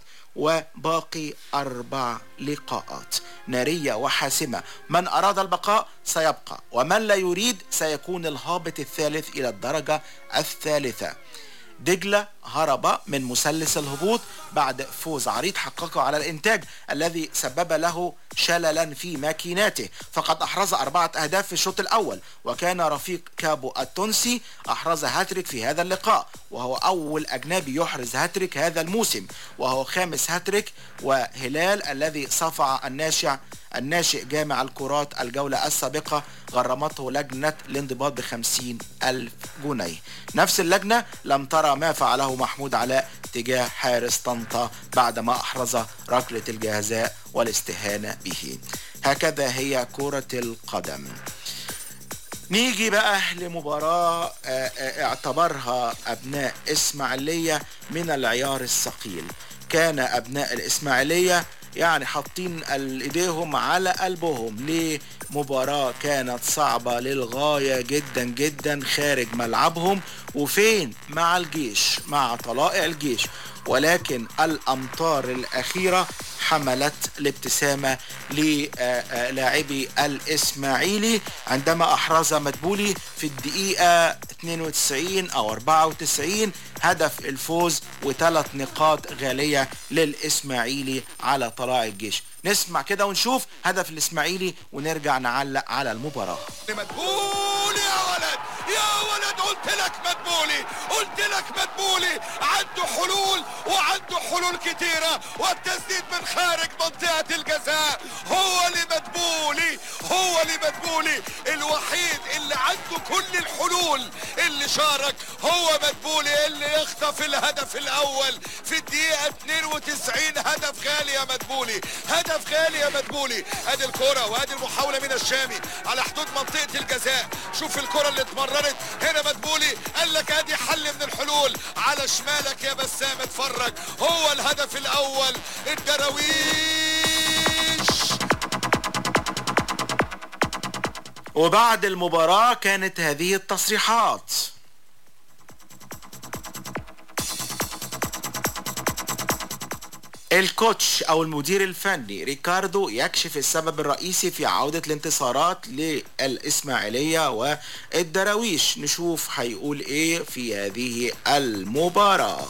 وباقي أربع لقاءات نارية وحاسمة من أراد البقاء سيبقى ومن لا يريد سيكون الهابط الثالث إلى الدرجة الثالثة دجلة هرب من مثلث الهبوط بعد فوز عريض حققه على الإنتاج الذي سبب له شللا في ماكيناته فقد أحرز أربعة أهداف في الشوط الأول وكان رفيق كابو التونسي أحرز هاتريك في هذا اللقاء وهو أول أجنبي يحرز هاتريك هذا الموسم وهو خامس هاتريك وهلال الذي صفع الناشئ الناشئ جامع الكرات الجولة السابقة غرمته لجنة الانضباط بخمسين ألف جنيه نفس اللجنة لم ترى ما فعله محمود علاء تجاه حارس طنطا بعدما أحرز ركلة الجهزاء والاستهانة به هكذا هي كرة القدم نيجي بقى لمباراة آه، آه، اعتبرها أبناء إسماعيلية من العيار الثقيل كان أبناء الإسماعيلية يعني حاطين ال- ايديهم على قلبهم ليه مباراة كانت صعبة للغاية جدا جدا خارج ملعبهم وفين مع الجيش مع طلائع الجيش ولكن الأمطار الأخيرة حملت الابتسامة للاعبي الإسماعيلي عندما أحرز مدبولي في الدقيقة 92 أو 94 هدف الفوز وثلاث نقاط غالية للإسماعيلي على طلائع الجيش نسمع كده ونشوف هدف الإسماعيلي ونرجع نعلق على المباراة مدبولي يا ولد يا ولد قلت لك مدبولي قلت لك مدبولي عنده حلول وعنده حلول كتيرة والتسديد من خارج منطقة الجزاء هو اللي مدبولي هو اللي مدبولي الوحيد اللي عنده كل الحلول اللي شارك هو مدبولي اللي يخطف الهدف الاول في الدقيقة 92 هدف غالي يا مدبولي هدف غالي يا مدبولي ادي الكرة وادي المحاولة من الشامي على حدود منطقة الجزاء شوف الكرة اللي اتمررت هنا مدبولي قال لك ادي حل من الحلول على شمالك يا بسام اتفرج هو الهدف الاول الدراويش وبعد المباراة كانت هذه التصريحات الكوتش او المدير الفني ريكاردو يكشف السبب الرئيسي في عودة الانتصارات للاسماعيلية والدراويش نشوف هيقول ايه في هذه المباراة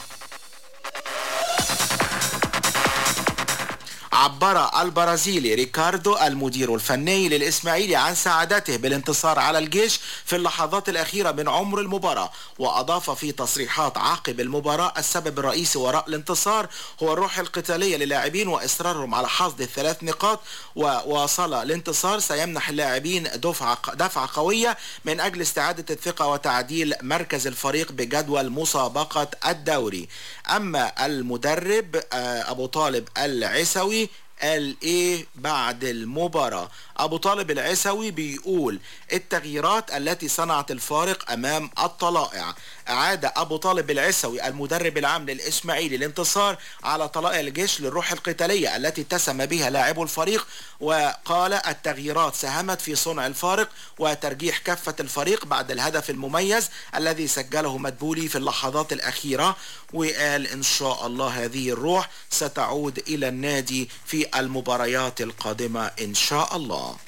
عبر البرازيلي ريكاردو المدير الفني للإسماعيلي عن سعادته بالانتصار على الجيش في اللحظات الأخيرة من عمر المباراة وأضاف في تصريحات عقب المباراة السبب الرئيسي وراء الانتصار هو الروح القتالية للاعبين وإصرارهم على حصد الثلاث نقاط وواصل الانتصار سيمنح اللاعبين دفعة دفعة قوية من أجل استعادة الثقة وتعديل مركز الفريق بجدول مسابقة الدوري أما المدرب آه، أبو طالب العسوي قال ايه بعد المباراة ابو طالب العسوي بيقول التغييرات التي صنعت الفارق امام الطلائع اعاد ابو طالب العسوي المدرب العام للاسماعيلي الانتصار على طلائع الجيش للروح القتالية التي اتسم بها لاعبو الفريق وقال التغييرات ساهمت في صنع الفارق وترجيح كفة الفريق بعد الهدف المميز الذي سجله مدبولي في اللحظات الأخيرة وقال إن شاء الله هذه الروح ستعود إلى النادي في المباريات القادمة إن شاء الله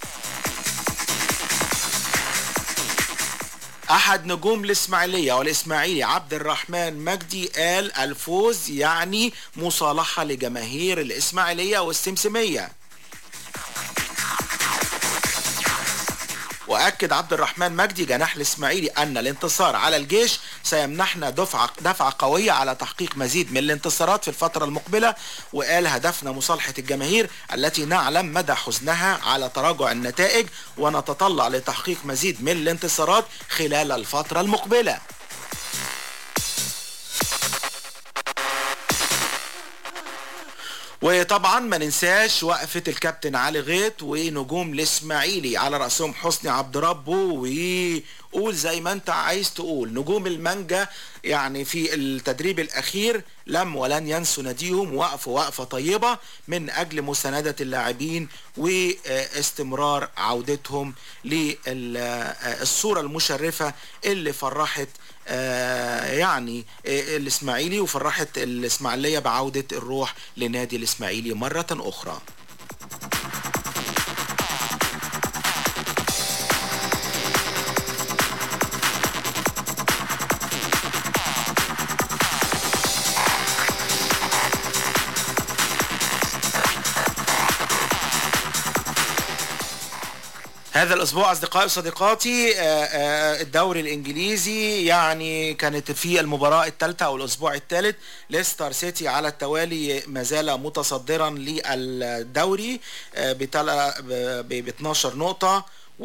أحد نجوم الإسماعيلية والإسماعيلي عبد الرحمن مجدي قال الفوز يعني مصالحة لجماهير الإسماعيلية والسمسمية واكد عبد الرحمن مجدي جناح الاسماعيلي ان الانتصار على الجيش سيمنحنا دفعه دفعه قويه على تحقيق مزيد من الانتصارات في الفتره المقبله وقال هدفنا مصالحه الجماهير التي نعلم مدى حزنها على تراجع النتائج ونتطلع لتحقيق مزيد من الانتصارات خلال الفتره المقبله وطبعا ما ننساش وقفة الكابتن علي غيط ونجوم الاسماعيلي على رأسهم حسني عبد ربه وقول زي ما انت عايز تقول نجوم المانجا يعني في التدريب الأخير لم ولن ينسوا ناديهم وقفوا وقفة طيبة من أجل مساندة اللاعبين واستمرار عودتهم للصورة المشرفة اللي فرحت آه، يعني آه، الاسماعيلي وفرحت الاسماعيليه بعوده الروح لنادي الاسماعيلي مره اخرى هذا الاسبوع اصدقائي وصديقاتي آه، آه، الدوري الانجليزي يعني كانت في المباراه الثالثه او الاسبوع الثالث ليستر سيتي على التوالي ما زال متصدرا للدوري ب 12 نقطه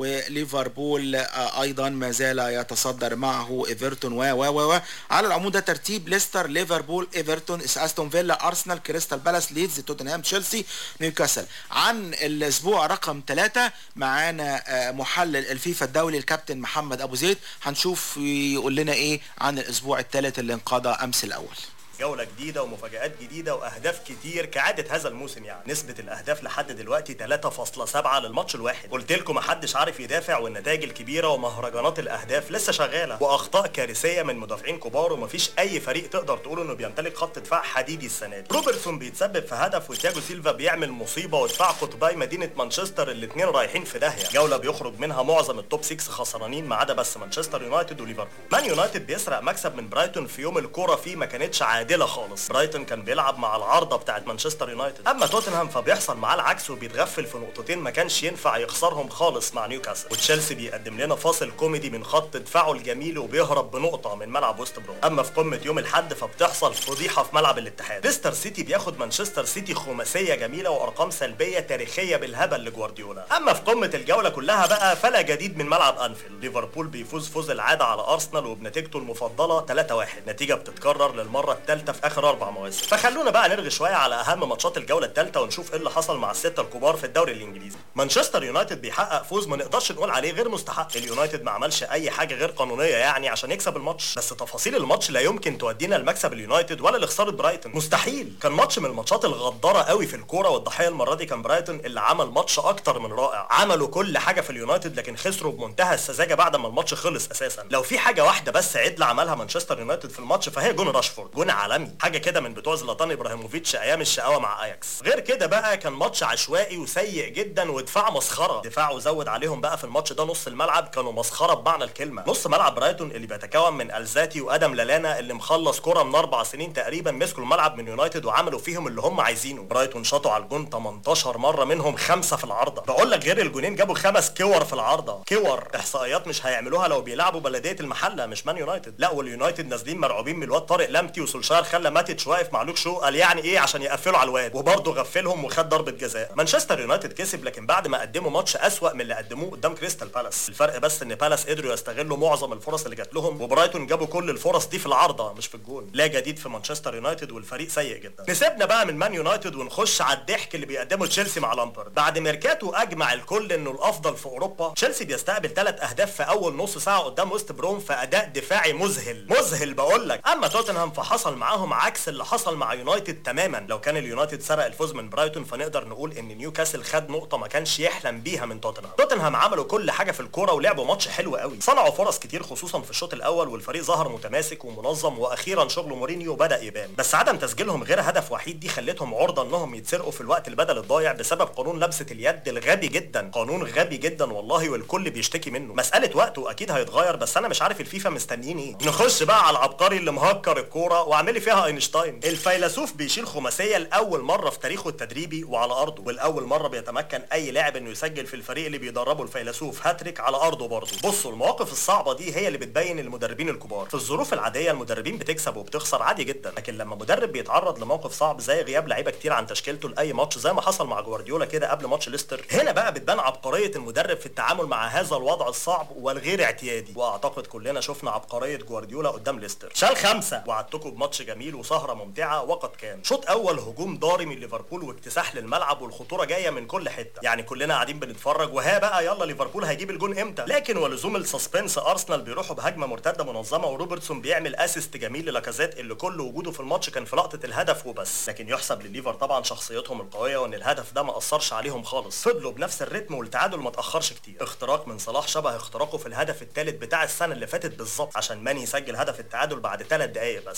وليفربول آه، ايضا ما زال يتصدر معه ايفرتون و و و و على العمود ده ترتيب ليستر ليفربول ايفرتون استون فيلا ارسنال كريستال بالاس ليدز توتنهام تشيلسي نيوكاسل عن الاسبوع رقم ثلاثة معانا آه، محلل الفيفا الدولي الكابتن محمد ابو زيد هنشوف يقول لنا ايه عن الاسبوع الثالث اللي انقضى امس الاول جولة جديدة ومفاجآت جديدة وأهداف كتير كعادة هذا الموسم يعني نسبة الأهداف لحد دلوقتي 3.7 للماتش الواحد قلت لكم محدش عارف يدافع والنتائج الكبيرة ومهرجانات الأهداف لسه شغالة وأخطاء كارثية من مدافعين كبار ومفيش أي فريق تقدر تقول إنه بيمتلك خط دفاع حديدي السنة دي روبرتسون بيتسبب في هدف وتياجو سيلفا بيعمل مصيبة ودفاع قطبي مدينة مانشستر الاتنين رايحين في داهية جولة بيخرج منها معظم التوب 6 خسرانين ما عدا بس مانشستر يونايتد وليفربول مان يونايتد بيسرق مكسب من برايتون في يوم الكورة فيه ما كانتش عادلة خالص برايتون كان بيلعب مع العارضة بتاعت مانشستر يونايتد اما توتنهام فبيحصل معاه العكس وبيتغفل في نقطتين ما كانش ينفع يخسرهم خالص مع نيوكاسل وتشيلسي بيقدم لنا فاصل كوميدي من خط دفاعه الجميل وبيهرب بنقطة من ملعب وست بروم اما في قمة يوم الاحد فبتحصل فضيحة في ملعب الاتحاد ليستر سيتي بياخد مانشستر سيتي خماسية جميلة وارقام سلبية تاريخية بالهبل لجوارديولا اما في قمة الجولة كلها بقى فلا جديد من ملعب انفيلد ليفربول بيفوز فوز العادة على ارسنال وبنتيجته المفضلة 3-1 نتيجة بتتكرر للمرة الثالثة في اخر اربع مواسم فخلونا بقى نرغي شوية على اهم ماتشات الجولة الثالثة ونشوف ايه اللي حصل مع الستة الكبار في الدوري الانجليزي مانشستر يونايتد بيحقق فوز ما نقدرش نقول عليه غير مستحق اليونايتد ما عملش اي حاجة غير قانونية يعني عشان يكسب الماتش بس تفاصيل الماتش لا يمكن تودينا لمكسب اليونايتد ولا لخسارة برايتون مستحيل كان ماتش من الماتشات الغدارة قوي في الكورة والضحية المرة دي كان برايتون اللي عمل ماتش اكتر من رائع عملوا كل حاجة في اليونايتد لكن خسروا بمنتهى السذاجة بعد ما الماتش خلص اساسا لو في حاجة واحدة بس عدل عملها مانشستر يونايتد في الماتش فهي جون راشفورد جون عالمي حاجة كده من بتوع زلاتان ابراهيموفيتش ايام الشقاوة مع اياكس غير كده بقى كان ماتش عشوائي وسيء جدا ودفاع مسخرة دفاعه زود عليهم بقى في الماتش ده نص الملعب كانوا مسخرة بمعنى الكلمة نص ملعب برايتون اللي بيتكون من الزاتي وادم لالانا اللي مخلص كرة من اربع سنين تقريبا مسكوا الملعب من يونايتد وعملوا فيهم اللي هم عايزينه برايتون شاطوا على الجون 18 مرة منهم خمسة في العارضة بقول لك غير الجونين جابوا خمس كور في العارضة كور احصائيات مش هيعملوها لو بيلعبوا بلدية المحلة مش مان يونايتد لا واليونايتد نازلين مرعوبين من الواد طارق لمتي وسولشاير خلى ماتيتش واقف مع لوك شو قال يعني ايه عشان يقفلوا على الواد وبرضه غفلهم وخد ضربة جزاء مانشستر يونايتد كسب لكن بعد ما قدموا ماتش اسوأ من اللي قدموه قدام كريستال بالاس الفرق بس ان بالاس قدروا يستغلوا معظم الفرص اللي جات لهم وبرايتون جابوا كل الفرص دي في العارضة مش في الجون لا جديد في مانشستر يونايتد والفريق سيء جدا نسيبنا بقى من مان يونايتد ونخش على الضحك اللي بيقدمه تشيلسي مع لامبرد بعد ميركاتو اجمع الكل انه الافضل في اوروبا تشيلسي بيستقبل ثلاث اهداف في اول نص ساعه قدام ويست بروم في اداء دفاعي مذهل مذهل بقول لك اما توتنهام فحصل معاهم عكس اللي حصل مع يونايتد تماما لو كان اليونايتد سرق الفوز من برايتون فنقدر نقول ان نيوكاسل خد نقطه ما كانش يحلم بيها من توتنهام توتنهام عملوا كل حاجه في الكوره ولعبوا ماتش حلو قوي صنعوا فرص كتير خصوصا في الشوط الاول والفريق ظهر متماسك ومنظم واخيرا شغل مورينيو بدا يبان بس عدم تسجيلهم غير هدف وحيد دي خلتهم عرضه انهم يتسرقوا في الوقت البدل الضايع بسبب قانون لمسه اليد الغبي جدا قانون غبي جدا والله والكل بيشتكي منه مساله وقت واكيد هيتغير بس انا مش عارف الفيفا مستنيين ايه نخش بقى على العبقري اللي مهكر الكوره واعملي فيها اينشتاين الفيلسوف بيشيل خماسيه لاول مره في تاريخه التدريبي وعلى ارضه والاول مره بيتمكن اي لاعب انه يسجل في الفريق اللي بيدربه الفيلسوف هاتريك على ارضه برضه بصوا المواقف الصعبه دي هي اللي بتبين المدربين الكبار في الظروف العاديه المدربين بتكسب وبتخسر عادي جدا لكن لما مدرب بيتعرض لموقف صعب زي غياب لعيبه كتير عن تشكيلته لاي ماتش زي ما حصل مع جوارديولا كده قبل ماتش ليستر هنا بقى بتبان عبقريه المدرب في التعامل مع هذا الوضع الصعب والغير اعتيادي واعتقد كلنا شفنا عبقريه جوارديولا قدام ليستر شال خمسه وعدتكم بماتش جميل وسهره ممتعه وقد كان شوط اول هجوم ضاري من ليفربول واكتساح للملعب والخطوره جايه من كل حته يعني كلنا قاعدين بنتفرج وها بقى يلا ليفربول هيجيب الجون امتى لكن ولزوم السسبنس ارسنال بيروحوا بهجمه مرتده منظمه وروبرتسون بيعمل اسيست جميل للاكازيت اللي كل وجوده في الماتش كان في لقطه الهدف وبس لكن يحسب لليفر طبعا شخصيتهم القويه وان الهدف ده ما اثرش عليهم خالص فضلوا بنفس الريتم والتعادل ما تاخرش كتير اختراق من صلاح شبه اختراقه في الهدف الثالث بتاع السنه اللي فاتت بالظبط عشان ماني يسجل هدف التعادل بعد ثلاث دقائق بس واللي يحسب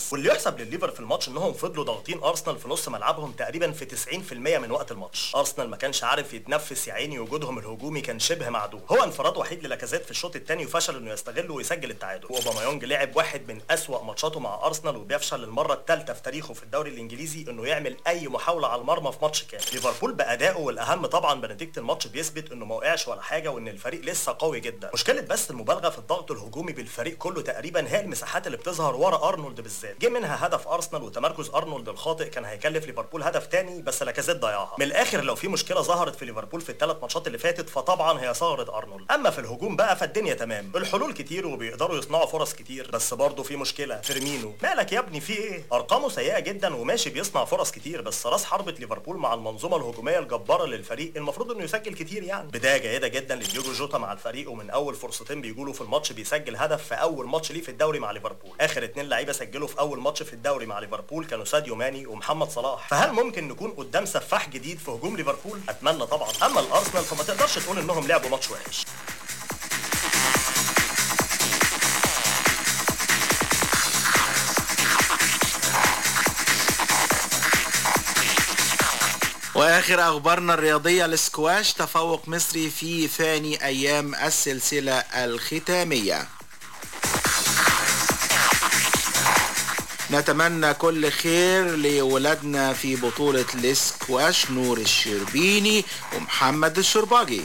يحتسب لليفر في الماتش انهم فضلوا ضاغطين ارسنال في نص ملعبهم تقريبا في 90% من وقت الماتش ارسنال ما كانش عارف يتنفس يا عيني وجودهم الهجومي كان شبه معدوم هو انفراد وحيد للاكازيت في الشوط الثاني وفشل انه يستغله ويسجل التعادل واوباميونج لعب واحد من اسوا ماتشاته مع ارسنال وبيفشل للمره الثالثه في تاريخه في الدوري الانجليزي انه يعمل اي محاوله على المرمى في ماتش كامل ليفربول بادائه والاهم طبعا بنتيجه الماتش بيثبت انه ما وقعش ولا حاجه وان الفريق لسه قوي جدا مشكله بس المبالغه في الضغط الهجومي بالفريق كله تقريبا هي المساحات اللي بتظهر ورا ارنولد بالذات جه منها هدف ارسنال وتمركز ارنولد الخاطئ كان هيكلف ليفربول هدف تاني بس لاكازيت ضيعها من الاخر لو في مشكله ظهرت في ليفربول في الثلاث ماتشات اللي فاتت فطبعا هي ثغره ارنولد اما في الهجوم بقى فالدنيا تمام الحلول كتير وبيقدروا يصنعوا فرص كتير بس برضه في مشكله فيرمينو مالك يا ابني في ايه ارقامه سيئه جدا وماشي بيصنع فرص كتير بس راس حربه ليفربول مع المنظومه الهجوميه الجباره للفريق المفروض انه يسجل كتير يعني بدايه جيده جدا لديوجو جوتا مع الفريق ومن اول فرصتين بيجوا في الماتش بيسجل هدف في اول ماتش ليه في الدوري مع ليفربول اخر اتنين لعيبه سجلوا في اول ماتش في الدوري مع ليفربول كانوا ساديو ماني ومحمد صلاح فهل ممكن نكون قدام سفاح جديد في هجوم ليفربول اتمنى طبعا اما الارسنال فما تقدرش تقول انهم لعبوا ماتش وحش واخر اخبارنا الرياضيه السكواش تفوق مصري في ثاني ايام السلسله الختاميه نتمنى كل خير لولادنا في بطولة الاسكواش نور الشربيني ومحمد الشرباجي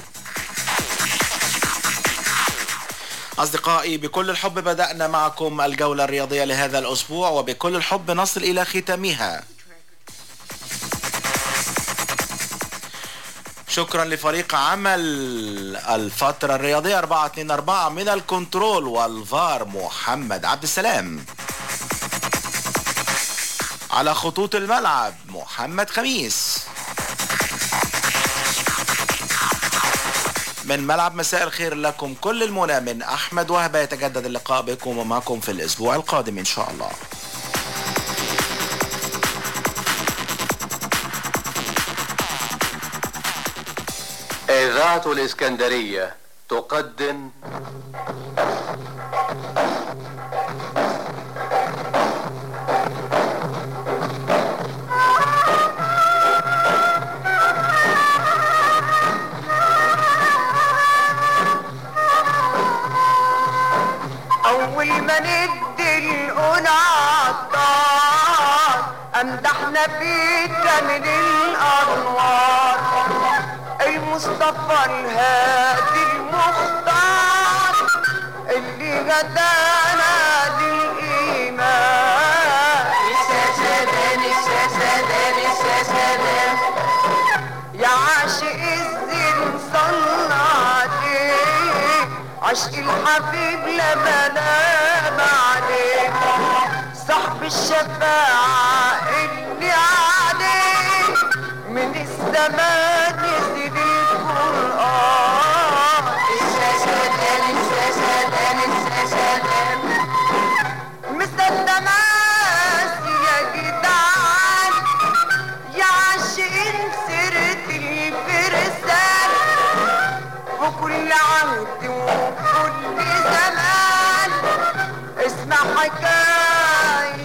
أصدقائي بكل الحب بدأنا معكم الجولة الرياضية لهذا الأسبوع وبكل الحب نصل إلى ختامها شكرا لفريق عمل الفترة الرياضية 424 من الكنترول والفار محمد عبد السلام على خطوط الملعب محمد خميس من ملعب مساء الخير لكم كل المنى من أحمد وهبة يتجدد اللقاء بكم ومعكم في الأسبوع القادم إن شاء الله إذاعة الإسكندرية تقدم أول ما ندي القناع عطار أمدحنا في كامل الأنوار المصطفى الهادي المختار اللي غدانا للإيمان السلام السلام السلام يا عاشق الزين صلى عليه عشق الحبيب لما نام عليه صاحب الشفاعة اللي عليه من السماء نزل القرآن السلام السلام السلام مستناس يا جدعان يا عاشقين سيرة الفرسان وكل عهد وكل زمان اسمع حكاية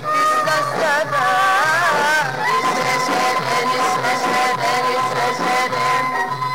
السلام السلام السلام السلام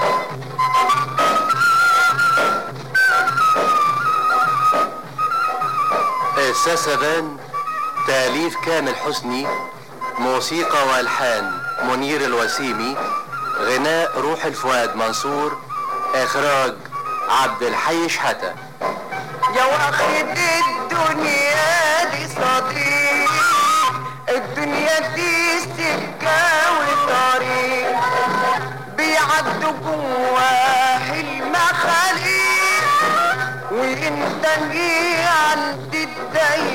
الساسبان تأليف كامل حسني موسيقى والحان منير الوسيمي غناء روح الفؤاد منصور اخراج عبد الحي شحته يا واخد الدنيا دي صديق الدنيا دي سكة وطريق بيعدوا جواه المخاليق وانت جي عند الدايق